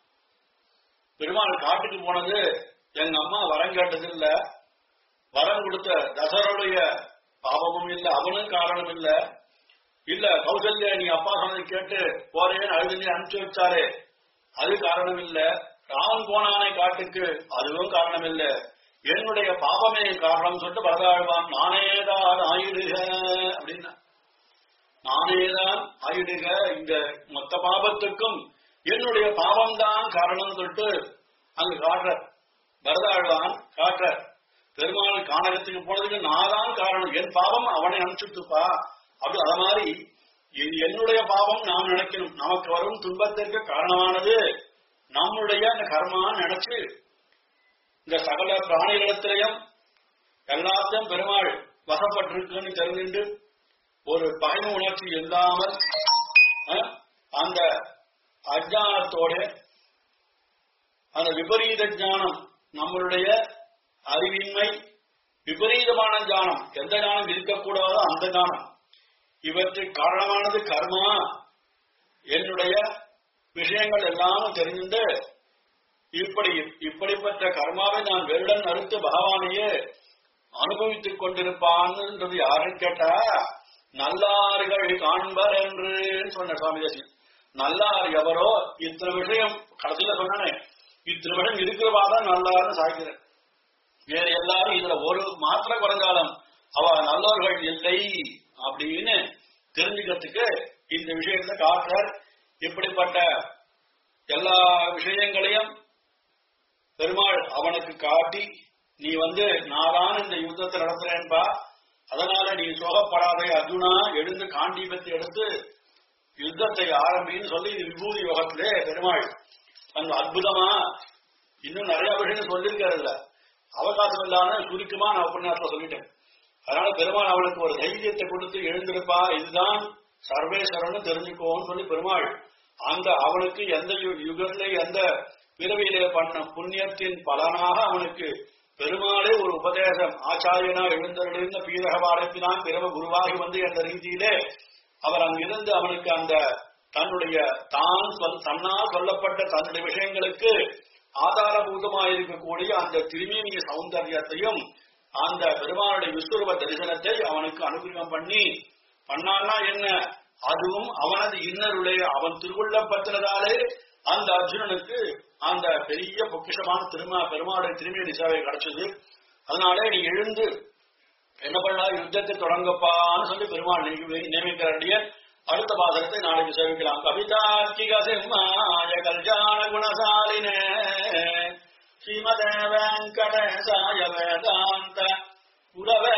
பெருமாள் காட்டுக்கு போனது எங்க அம்மா வரம் கேட்டது இல்ல வரம் கொடுத்த தசரனுடைய பாவமும் இல்ல அவனும் காரணம் இல்ல இல்ல கௌசல்யா நீ அப்பா சொன்னதை கேட்டு போறேன்னு அழுது அனுப்பிச்சு வச்சாரே அது காரணம் இல்ல ராமன் போனானே காட்டுக்கு அதுவும் காரணம் இல்ல என்னுடைய பாவமே காரணம் சொல்லிட்டு பரதாழ்வான் நானேதான் ஆயிடுக அப்படின்னா நானேதான் ஆயிடுக இந்த மொத்த பாபத்துக்கும் என்னுடைய பாவம் தான் காரணம் சொல்லிட்டு அங்க காட்டுற பரதாழ்வான் காட்டுற பெருமாள் காணகத்துக்கு போனதுக்கு நான் தான் காரணம் என் பாவம் அவனை அனுப்பிச்சுட்டுப்பா அப்படி அத மாதிரி இது என்னுடைய பாவம் நாம் நினைக்கணும் நமக்கு வரும் துன்பத்திற்கு காரணமானது நம்முடைய அந்த கர்மான்னு நினைச்சு இந்த சகல பிராணிகளிடத்திலையும் எல்லாத்தையும் பெருமாள் வசப்பட்டிருக்குன்னு தெரிஞ்சுண்டு ஒரு பகைமை உணர்ச்சி இல்லாமல் அஹ், அந்த அஜானத்தோட அந்த விபரீத ஞானம் நம்மளுடைய அறிவின்மை விபரீதமான ஞானம் எந்த ஞானம் இருக்கக்கூடாதோ அந்த ஞானம் இவற்றுக்கு காரணமானது கர்மா என்னுடைய விஷயங்கள் எல்லாம் தெரிந்து இப்படி இப்படிப்பட்ட கர்மாவை நான் வெறுடன் அறுத்து பகவானையே அனுபவித்துக் கொண்டிருப்பான்ன்றது யாருன்னு கேட்டா நல்லார்கள் காண்பர் என்று சொன்ன சுவாமி தேசிகன் நல்லார் எவரோ இத்தனை விஷயம் கடைசியில சொன்னானே இத்தனை விஷயம் இருக்கிறவா தான் நல்லாருன்னு சாய்க்கிறேன் வேற எல்லாரும் இதுல ஒரு மாத்திரை குறைஞ்சாலும் அவ நல்லவர்கள் இல்லை அப்படின்னு தெரிஞ்சுக்கிறதுக்கு இந்த விஷயத்தை காட்டுறார் இப்படிப்பட்ட எல்லா விஷயங்களையும் பெருமாள் அவனுக்கு காட்டி நீ வந்து நாதான் இந்த யுத்தத்தை நடத்துறேன்பா அதனால நீ சோகப்படாதே அர்ஜுனா எழுந்து காண்டீபத்தை எடுத்து யுத்தத்தை ஆரம்பின்னு சொல்லி இது விபூதி யோகத்திலே பெருமாள் அந்த அற்புதமா இன்னும் நிறைய விஷயம் சொல்லியிருக்காருல்ல அவகாசம் இல்லாம சுருக்கமா நான் உபன்யாசத்துல சொல்லிட்டேன் அதனால பெருமாள் அவனுக்கு ஒரு தைரியத்தை கொடுத்து எழுந்திருப்பா இதுதான் சர்வேஸ்வரன் தெரிஞ்சுக்கோன்னு சொல்லி பெருமாள் அந்த அவனுக்கு எந்த யு- யுகத்திலே எந்த பிறவியிலே பண்ண புண்ணியத்தின் பலனாக அவனுக்கு பெருமாளே ஒரு உபதேசம் ஆச்சாரியனா எழுந்தருளிருந்த பீரக பாடத்தினான் பிறவ குருவாகி வந்து என்ற ரீதியிலே அவர் அங்கிருந்து அவனுக்கு அந்த தன்னுடைய தான் சொல் தன்னால் சொல்லப்பட்ட தன்னுடைய விஷயங்களுக்கு ஆதாரபூதமாயிருக்கக்கூடிய அந்த திருமேனிய சௌந்தரியத்தையும் அந்த பெருமானுடைய விஸ்வரூப தரிசனத்தை அவனுக்கு அனுகிரகம் பண்ணி பண்ணான்னா என்ன அதுவும் அவனது இன்னருளே அவன் திருவுள்ள பத்தினதாலே அந்த அர்ஜுனனுக்கு அந்த பெரிய பொக்கிஷமான திருமா பெருமாளுடைய திருமேனி சேவை கிடைச்சது அதனாலே நீ எழுந்து என்ன பண்ணா யுத்தத்தை தொடங்கப்பான்னு சொல்லி பெருமாள் நியமி- நியமிக்கிறாண்டிய அடுத்த பாசனத்தை நாளைக்கு சேவிக்கலாம் கவிதார்க்கிக சிம்மாய கல்யாண குணசாலினே ஸ்ரீமதே வெங்கடேசாய வேதாந்த குரவே